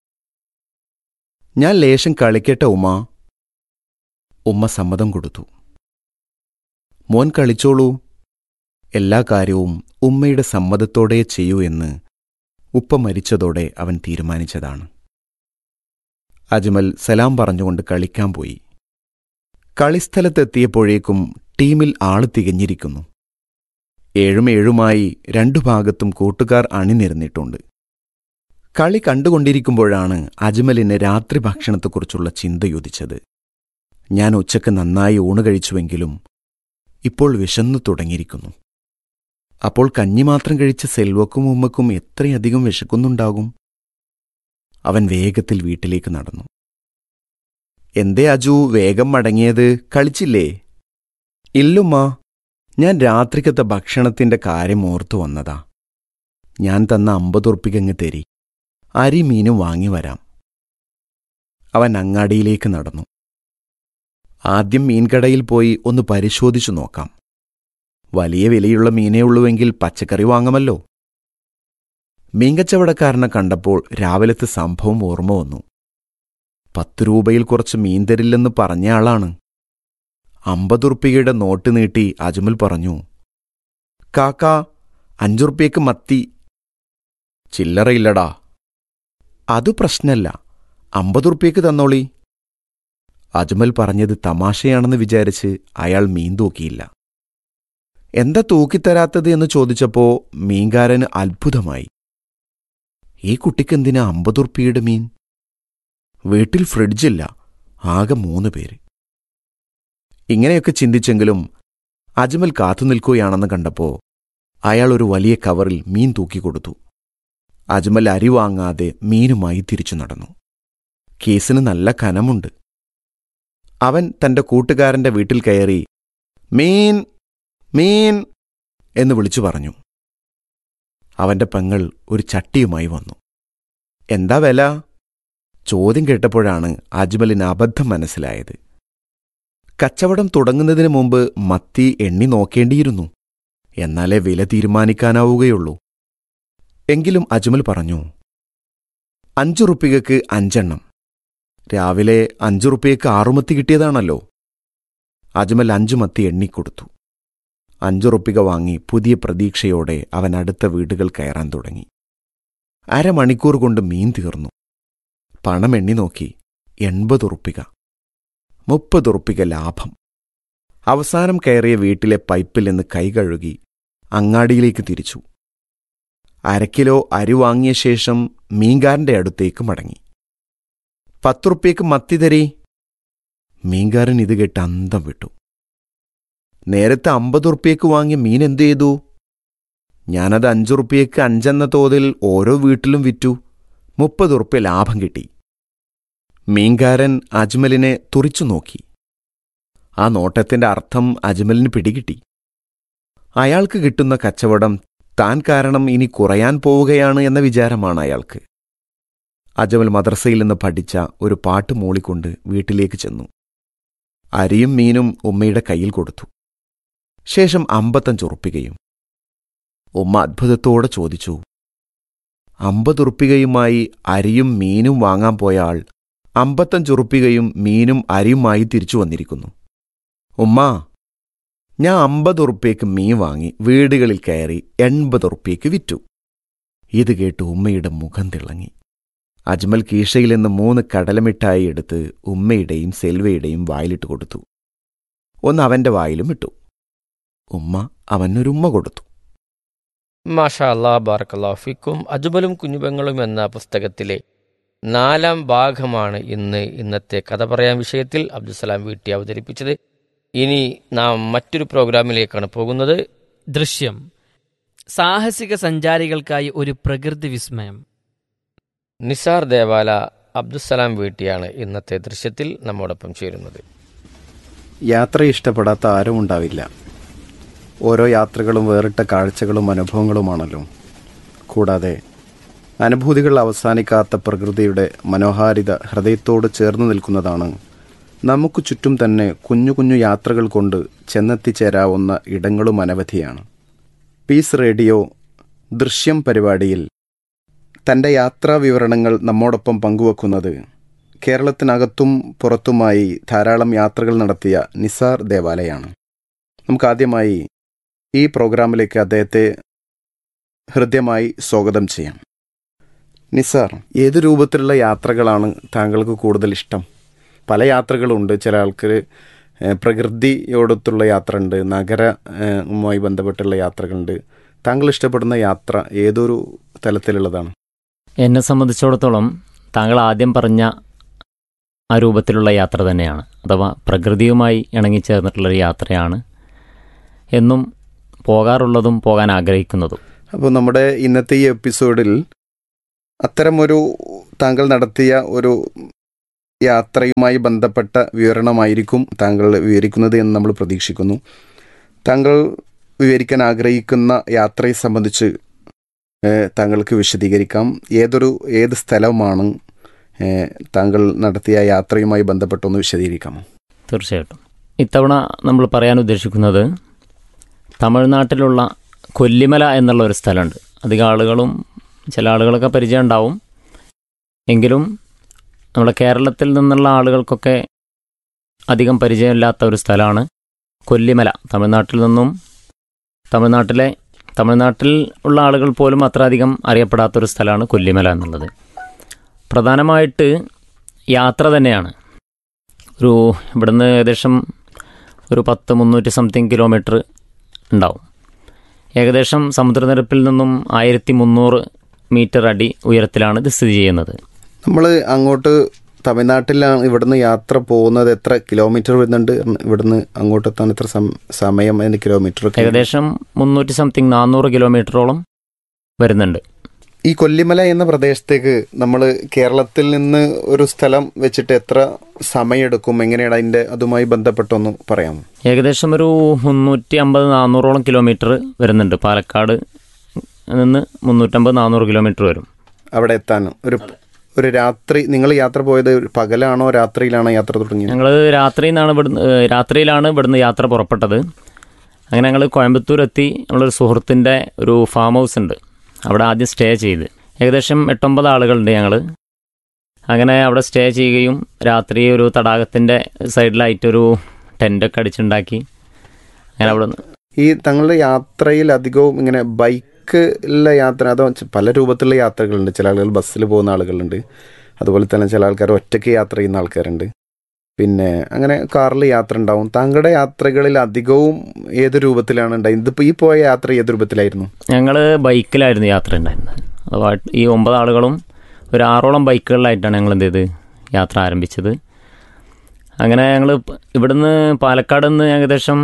ഞാൻ ലേശം കളിക്കട്ടെ ഉമ്മ ഉമ്മ സമ്മതം കൊടുത്തു മോൻ കളിച്ചോളൂ എല്ലാ കാര്യവും ഉമ്മയുടെ സമ്മതത്തോടെ ചെയ്യൂ എന്ന് ഉപ്പ മരിച്ചതോടെ അവൻ തീരുമാനിച്ചതാണ് അജ്മൽ സലാം പറഞ്ഞുകൊണ്ട് കളിക്കാൻ പോയി കളിസ്ഥലത്തെത്തിയപ്പോഴേക്കും ടീമിൽ ആള് തികഞ്ഞിരിക്കുന്നു ഏഴും ഏഴുമായി രണ്ടു ഭാഗത്തും കൂട്ടുകാർ അണിനിരന്നിട്ടുണ്ട് കളി കണ്ടുകൊണ്ടിരിക്കുമ്പോഴാണ് അജ്മലിന് രാത്രി ഭക്ഷണത്തെക്കുറിച്ചുള്ള ചിന്തയുദിച്ചത് ഞാൻ ഉച്ചക്ക് നന്നായി ഊണ് കഴിച്ചുവെങ്കിലും ഇപ്പോൾ വിശന്നു തുടങ്ങിയിരിക്കുന്നു അപ്പോൾ കഞ്ഞി മാത്രം കഴിച്ച സെൽവക്കും ഉമ്മക്കും എത്രയധികം വിശക്കുന്നുണ്ടാകും അവൻ വേഗത്തിൽ വീട്ടിലേക്ക് നടന്നു എന്തേ അജു വേഗം മടങ്ങിയത് കളിച്ചില്ലേ ഇല്ലുമ്മ ഞാൻ രാത്രിക്കത്തെ ഭക്ഷണത്തിന്റെ കാര്യം ഓർത്തു വന്നതാ ഞാൻ തന്ന അമ്പതുറുപ്പികങ്ങ് തരി അരി മീനും വാങ്ങി വരാം അവൻ അങ്ങാടിയിലേക്ക് നടന്നു ആദ്യം മീൻകടയിൽ പോയി ഒന്ന് പരിശോധിച്ചു നോക്കാം വലിയ വിലയുള്ള മീനേ ഉള്ളുവെങ്കിൽ പച്ചക്കറി വാങ്ങമല്ലോ മീൻകച്ചവടക്കാരനെ കണ്ടപ്പോൾ രാവിലത്തെ സംഭവം ഓർമ്മ വന്നു പത്ത് രൂപയിൽ കുറച്ച് മീൻ തരില്ലെന്ന് പറഞ്ഞ ആളാണ് അമ്പതുറുപ്പികയുടെ നോട്ട് നീട്ടി അജ്മൽ പറഞ്ഞു കാക്കാ അഞ്ചുറുപ്യക്ക് മത്തി ചില്ലറയില്ലടാ അതു പ്രശ്നല്ല അമ്പതുറുപ്യക്ക് തന്നോളി അജ്മൽ പറഞ്ഞത് തമാശയാണെന്ന് വിചാരിച്ച് അയാൾ മീൻ തൂക്കിയില്ല എന്താ തൂക്കിത്തരാത്തത് എന്ന് ചോദിച്ചപ്പോ മീൻകാരന് അത്ഭുതമായി ഈ കുട്ടിക്കെന്തിനാ അമ്പതുറുപ്പിയുടെ മീൻ വീട്ടിൽ ഫ്രിഡ്ജില്ല ആകെ മൂന്ന് പേര് ഇങ്ങനെയൊക്കെ ചിന്തിച്ചെങ്കിലും അജ്മൽ കാത്തുനിൽക്കുകയാണെന്ന് കണ്ടപ്പോ അയാൾ ഒരു വലിയ കവറിൽ മീൻ തൂക്കിക്കൊടുത്തു അജ്മൽ അരി വാങ്ങാതെ മീനുമായി തിരിച്ചു നടന്നു കേസിന് നല്ല കനമുണ്ട് അവൻ തന്റെ കൂട്ടുകാരന്റെ വീട്ടിൽ കയറി മീൻ മീൻ എന്ന് വിളിച്ചു പറഞ്ഞു അവന്റെ പെങ്ങൾ ഒരു ചട്ടിയുമായി വന്നു എന്താ വില ചോദ്യം കേട്ടപ്പോഴാണ് അജ്മലിന് അബദ്ധം മനസ്സിലായത് കച്ചവടം തുടങ്ങുന്നതിന് മുമ്പ് മത്തി എണ്ണി നോക്കേണ്ടിയിരുന്നു എന്നാലേ വില തീരുമാനിക്കാനാവുകയുള്ളൂ എങ്കിലും അജ്മൽ പറഞ്ഞു അഞ്ചുറുപ്പികക്ക് അഞ്ചെണ്ണം രാവിലെ അഞ്ചുറുപ്പിയക്ക് ആറുമത്തി കിട്ടിയതാണല്ലോ അജ്മൽ അഞ്ചു മത്തി എണ്ണിക്കൊടുത്തു അഞ്ചുറുപ്പിക വാങ്ങി പുതിയ പ്രതീക്ഷയോടെ അവൻ അടുത്ത വീടുകൾ കയറാൻ തുടങ്ങി അരമണിക്കൂർ കൊണ്ട് മീൻ തീർന്നു പണം എണ്ണി നോക്കി എൺപതുറുപ്പിക മുപ്പതുറുപ്പിക ലാഭം അവസാനം കയറിയ വീട്ടിലെ പൈപ്പിൽ നിന്ന് കൈ കഴുകി അങ്ങാടിയിലേക്ക് തിരിച്ചു അരക്കിലോ അരി വാങ്ങിയ ശേഷം മീൻകാരന്റെ അടുത്തേക്ക് മടങ്ങി പത്തുറുപ്യക്ക് മത്തി തരി മീൻകാരൻ ഇത് കേട്ട് അന്തം വിട്ടു നേരത്തെ അമ്പതുറുപ്യക്ക് വാങ്ങിയ മീൻ എന്തു ചെയ്തു ഞാനത് അഞ്ചുറുപ്യക്ക് അഞ്ചെന്ന തോതിൽ ഓരോ വീട്ടിലും വിറ്റു മുപ്പതുറുപ്യ ലാഭം കിട്ടി മീൻകാരൻ അജ്മലിനെ തുറിച്ചു നോക്കി ആ നോട്ടത്തിന്റെ അർത്ഥം അജ്മലിന് പിടികിട്ടി അയാൾക്ക് കിട്ടുന്ന കച്ചവടം താൻ കാരണം ഇനി കുറയാൻ പോവുകയാണ് എന്ന വിചാരമാണ് അയാൾക്ക് അജ്മൽ മദ്രസയിൽ നിന്ന് പഠിച്ച ഒരു പാട്ട് മൂളിക്കൊണ്ട് വീട്ടിലേക്ക് ചെന്നു അരിയും മീനും ഉമ്മയുടെ കയ്യിൽ കൊടുത്തു ശേഷം അമ്പത്തഞ്ചുറുപ്പികയും ഉമ്മ അത്ഭുതത്തോടെ ചോദിച്ചു അമ്പതുറുപ്പികയുമായി അരിയും മീനും വാങ്ങാൻ പോയ ആൾ അമ്പത്തഞ്ചുറുപ്പികയും മീനും അരിയുമായി തിരിച്ചു വന്നിരിക്കുന്നു ഉമ്മ ഞാൻ അമ്പതുറുപ്യക്ക് മീൻ വാങ്ങി വീടുകളിൽ കയറി എൺപതുറുപ്യക്ക് വിറ്റു ഇത് കേട്ട് ഉമ്മയുടെ മുഖം തിളങ്ങി അജ്മൽ കീശയിൽ നിന്ന് മൂന്ന് കടലമിഠായി എടുത്ത് ഉമ്മയുടെയും സെൽവയുടെയും വായിലിട്ട് കൊടുത്തു ഒന്ന് അവന്റെ വായിലും ഇട്ടു ഉമ്മ അവനൊരുമ്മ കൊടുത്തു മാഷാ അല്ലാ ബാറക്കല്ലാ ഫിക്കും അജുബലും കുഞ്ഞുപെങ്ങളും എന്ന പുസ്തകത്തിലെ നാലാം ഭാഗമാണ് ഇന്ന് ഇന്നത്തെ കഥ പറയാൻ വിഷയത്തിൽ അബ്ദുസലാം വീട്ടി അവതരിപ്പിച്ചത് ഇനി നാം മറ്റൊരു പ്രോഗ്രാമിലേക്കാണ് പോകുന്നത് ദൃശ്യം സാഹസിക സഞ്ചാരികൾക്കായി ഒരു പ്രകൃതി വിസ്മയം നിസാർ ദേവാല അബ്ദുസലാം വീട്ടിയാണ് ഇന്നത്തെ ദൃശ്യത്തിൽ നമ്മോടൊപ്പം ചേരുന്നത് യാത്ര ഇഷ്ടപ്പെടാത്ത ആരും ഉണ്ടാവില്ല ഓരോ യാത്രകളും വേറിട്ട കാഴ്ചകളും അനുഭവങ്ങളുമാണല്ലോ കൂടാതെ അനുഭൂതികൾ അവസാനിക്കാത്ത പ്രകൃതിയുടെ മനോഹാരിത ഹൃദയത്തോട് ചേർന്ന് നിൽക്കുന്നതാണ് നമുക്ക് ചുറ്റും തന്നെ കുഞ്ഞു കുഞ്ഞു യാത്രകൾ കൊണ്ട് ചെന്നെത്തിച്ചേരാവുന്ന ഇടങ്ങളും അനവധിയാണ് പീസ് റേഡിയോ ദൃശ്യം പരിപാടിയിൽ തൻ്റെ യാത്രാ വിവരണങ്ങൾ നമ്മോടൊപ്പം പങ്കുവെക്കുന്നത് കേരളത്തിനകത്തും പുറത്തുമായി ധാരാളം യാത്രകൾ നടത്തിയ നിസാർ ദേവാലയാണ് നമുക്ക് ആദ്യമായി ഈ പ്രോഗ്രാമിലേക്ക് അദ്ദേഹത്തെ ഹൃദ്യമായി സ്വാഗതം ചെയ്യാം നിസാർ ഏത് രൂപത്തിലുള്ള യാത്രകളാണ് താങ്കൾക്ക് കൂടുതൽ ഇഷ്ടം പല യാത്രകളുണ്ട് ചില ആൾക്ക് ഏഹ്, പ്രകൃതിയോടൊത്തുള്ള യാത്ര ഉണ്ട് നഗരവുമായി ബന്ധപ്പെട്ടുള്ള യാത്രകളുണ്ട് താങ്കൾ ഇഷ്ടപ്പെടുന്ന യാത്ര ഏതൊരു തലത്തിലുള്ളതാണ് എന്നെ സംബന്ധിച്ചിടത്തോളം താങ്കൾ ആദ്യം പറഞ്ഞ ആ രൂപത്തിലുള്ള യാത്ര തന്നെയാണ് അഥവാ പ്രകൃതിയുമായി ഇണങ്ങിച്ചേർന്നിട്ടുള്ളൊരു യാത്രയാണ് എന്നും പോകാറുള്ളതും പോകാൻ ആഗ്രഹിക്കുന്നതും അപ്പോൾ നമ്മുടെ ഇന്നത്തെ ഈ എപ്പിസോഡിൽ അത്തരമൊരു താങ്കൾ നടത്തിയ ഒരു യാത്രയുമായി ബന്ധപ്പെട്ട വിവരണമായിരിക്കും താങ്കൾ വിവരിക്കുന്നത് എന്ന് നമ്മൾ പ്രതീക്ഷിക്കുന്നു താങ്കൾ വിവരിക്കാൻ ആഗ്രഹിക്കുന്ന യാത്രയെ സംബന്ധിച്ച് ഏഹ്, താങ്കൾക്ക് വിശദീകരിക്കാം ഏതൊരു ഏത് സ്ഥലമാണ് ഏഹ്, താങ്കൾ നടത്തിയ യാത്രയുമായി ബന്ധപ്പെട്ടൊന്ന് വിശദീകരിക്കാമോ തീർച്ചയായിട്ടും ഇത്തവണ നമ്മൾ പറയാൻ ഉദ്ദേശിക്കുന്നത് തമിഴ്നാട്ടിലുള്ള കൊല്ലിമല എന്നുള്ള ഒരു സ്ഥലമുണ്ട് അധികം ആളുകളും ചില ആളുകളൊക്കെ പരിചയം ഉണ്ടാവും എങ്കിലും നമ്മുടെ കേരളത്തിൽ നിന്നുള്ള ആളുകൾക്കൊക്കെ അധികം പരിചയമില്ലാത്ത ഒരു സ്ഥലമാണ് കൊല്ലിമല തമിഴ്നാട്ടിൽ നിന്നും തമിഴ്നാട്ടിലെ തമിഴ്നാട്ടിൽ ഉള്ള ആളുകൾ പോലും അത്ര അധികം അറിയപ്പെടാത്തൊരു സ്ഥലമാണ് കൊല്ലിമല എന്നുള്ളത് പ്രധാനമായിട്ട് യാത്ര തന്നെയാണ് ഒരു ഇവിടുന്ന് ഏകദേശം ഒരു പത്ത് മുന്നൂറ്റി സംതിങ് കിലോമീറ്റർ ഉണ്ടാവും ഏകദേശം സമുദ്രനിരപ്പിൽ നിന്നും ആയിരത്തി മുന്നൂറ് മീറ്റർ അടി ഉയരത്തിലാണ് ഇത് സ്ഥിതി ചെയ്യുന്നത് നമ്മൾ അങ്ങോട്ട് തമിഴ്നാട്ടിലാണ് ഇവിടുന്ന് യാത്ര പോകുന്നത് എത്ര കിലോമീറ്റർ വരുന്നുണ്ട് ഇവിടുന്ന് അങ്ങോട്ട് എത്താൻ എത്ര സം- സമയം അതിന് കിലോമീറ്റർ ഒക്കെ? ഏകദേശം മുന്നൂറ്റി സംതിങ് നാനൂറ് കിലോമീറ്ററോളം വരുന്നുണ്ട് ഈ കൊല്ലിമല എന്ന പ്രദേശത്തേക്ക് നമ്മൾ കേരളത്തിൽ നിന്ന് ഒരു സ്ഥലം വെച്ചിട്ട് എത്ര സമയമെടുക്കും എങ്ങനെയാണ് അതിൻ്റെ അതുമായി ബന്ധപ്പെട്ടൊന്ന് പറയാമോ ഏകദേശം ഒരു മുന്നൂറ്റി അമ്പത് നാനൂറോളം കിലോമീറ്റർ വരുന്നുണ്ട് പാലക്കാട് നിന്ന് മുന്നൂറ്റമ്പത് നാനൂറ് കിലോമീറ്റർ വരും അവിടെ എത്താൻ ഒരു ഒരു രാത്രി നിങ്ങൾ യാത്ര പോയത് പകലാണോ രാത്രിയിലാണോ യാത്ര തുടങ്ങിയത് ഞങ്ങൾ രാത്രിയിൽ നിന്നാണ് ഇവിടുന്ന് ഏഹ് രാത്രിയിലാണ് ഇവിടുന്ന് യാത്ര പുറപ്പെട്ടത് അങ്ങനെ ഞങ്ങൾ കോയമ്പത്തൂർ എത്തി നമ്മളൊരു സുഹൃത്തിൻ്റെ ഒരു ഫാം ഹൗസ് ഉണ്ട് അവിടെ ആദ്യം സ്റ്റേ ചെയ്ത് ഏകദേശം എട്ടൊമ്പത് ആളുകളുണ്ട് ഞങ്ങൾ അങ്ങനെ അവിടെ സ്റ്റേ ചെയ്യുകയും രാത്രി ഒരു തടാകത്തിൻ്റെ സൈഡിലായിട്ടൊരു ടെൻ്റൊക്കെ അടിച്ചുണ്ടാക്കി അങ്ങനെ അവിടെ ഈ തങ്ങളുടെ യാത്രയിൽ അധികവും ഇങ്ങനെ ബൈക്കിലെ യാത്ര അതോ ച- പല രൂപത്തിലുള്ള യാത്രകളുണ്ട് ചില ആളുകൾ ബസ്സിൽ പോകുന്ന ആളുകളുണ്ട് അതുപോലെ തന്നെ ചില ആൾക്കാർ ഒറ്റയ്ക്ക് യാത്ര ചെയ്യുന്ന ആൾക്കാരുണ്ട് പിന്നെ അങ്ങനെ കാറിൽ യാത്ര ഉണ്ടാവും താങ്കളുടെ യാത്രകളിൽ അധികവും ഏത് രൂപത്തിലാണ് ഉണ്ടായത് ഇതിപ്പോൾ ഈ പോയ യാത്ര ഏത് രൂപത്തിലായിരുന്നു ഞങ്ങൾ ബൈക്കിലായിരുന്നു യാത്ര ഉണ്ടായിരുന്നത് അഥവാ ഈ ഒമ്പത് ആളുകളും ഒരു ആറോളം ബൈക്കുകളിലായിട്ടാണ് ഞങ്ങൾ എന്ത് ചെയ്ത് യാത്ര ആരംഭിച്ചത് അങ്ങനെ ഞങ്ങൾ ഇവിടുന്ന് പാലക്കാട് നിന്ന് ഏകദേശം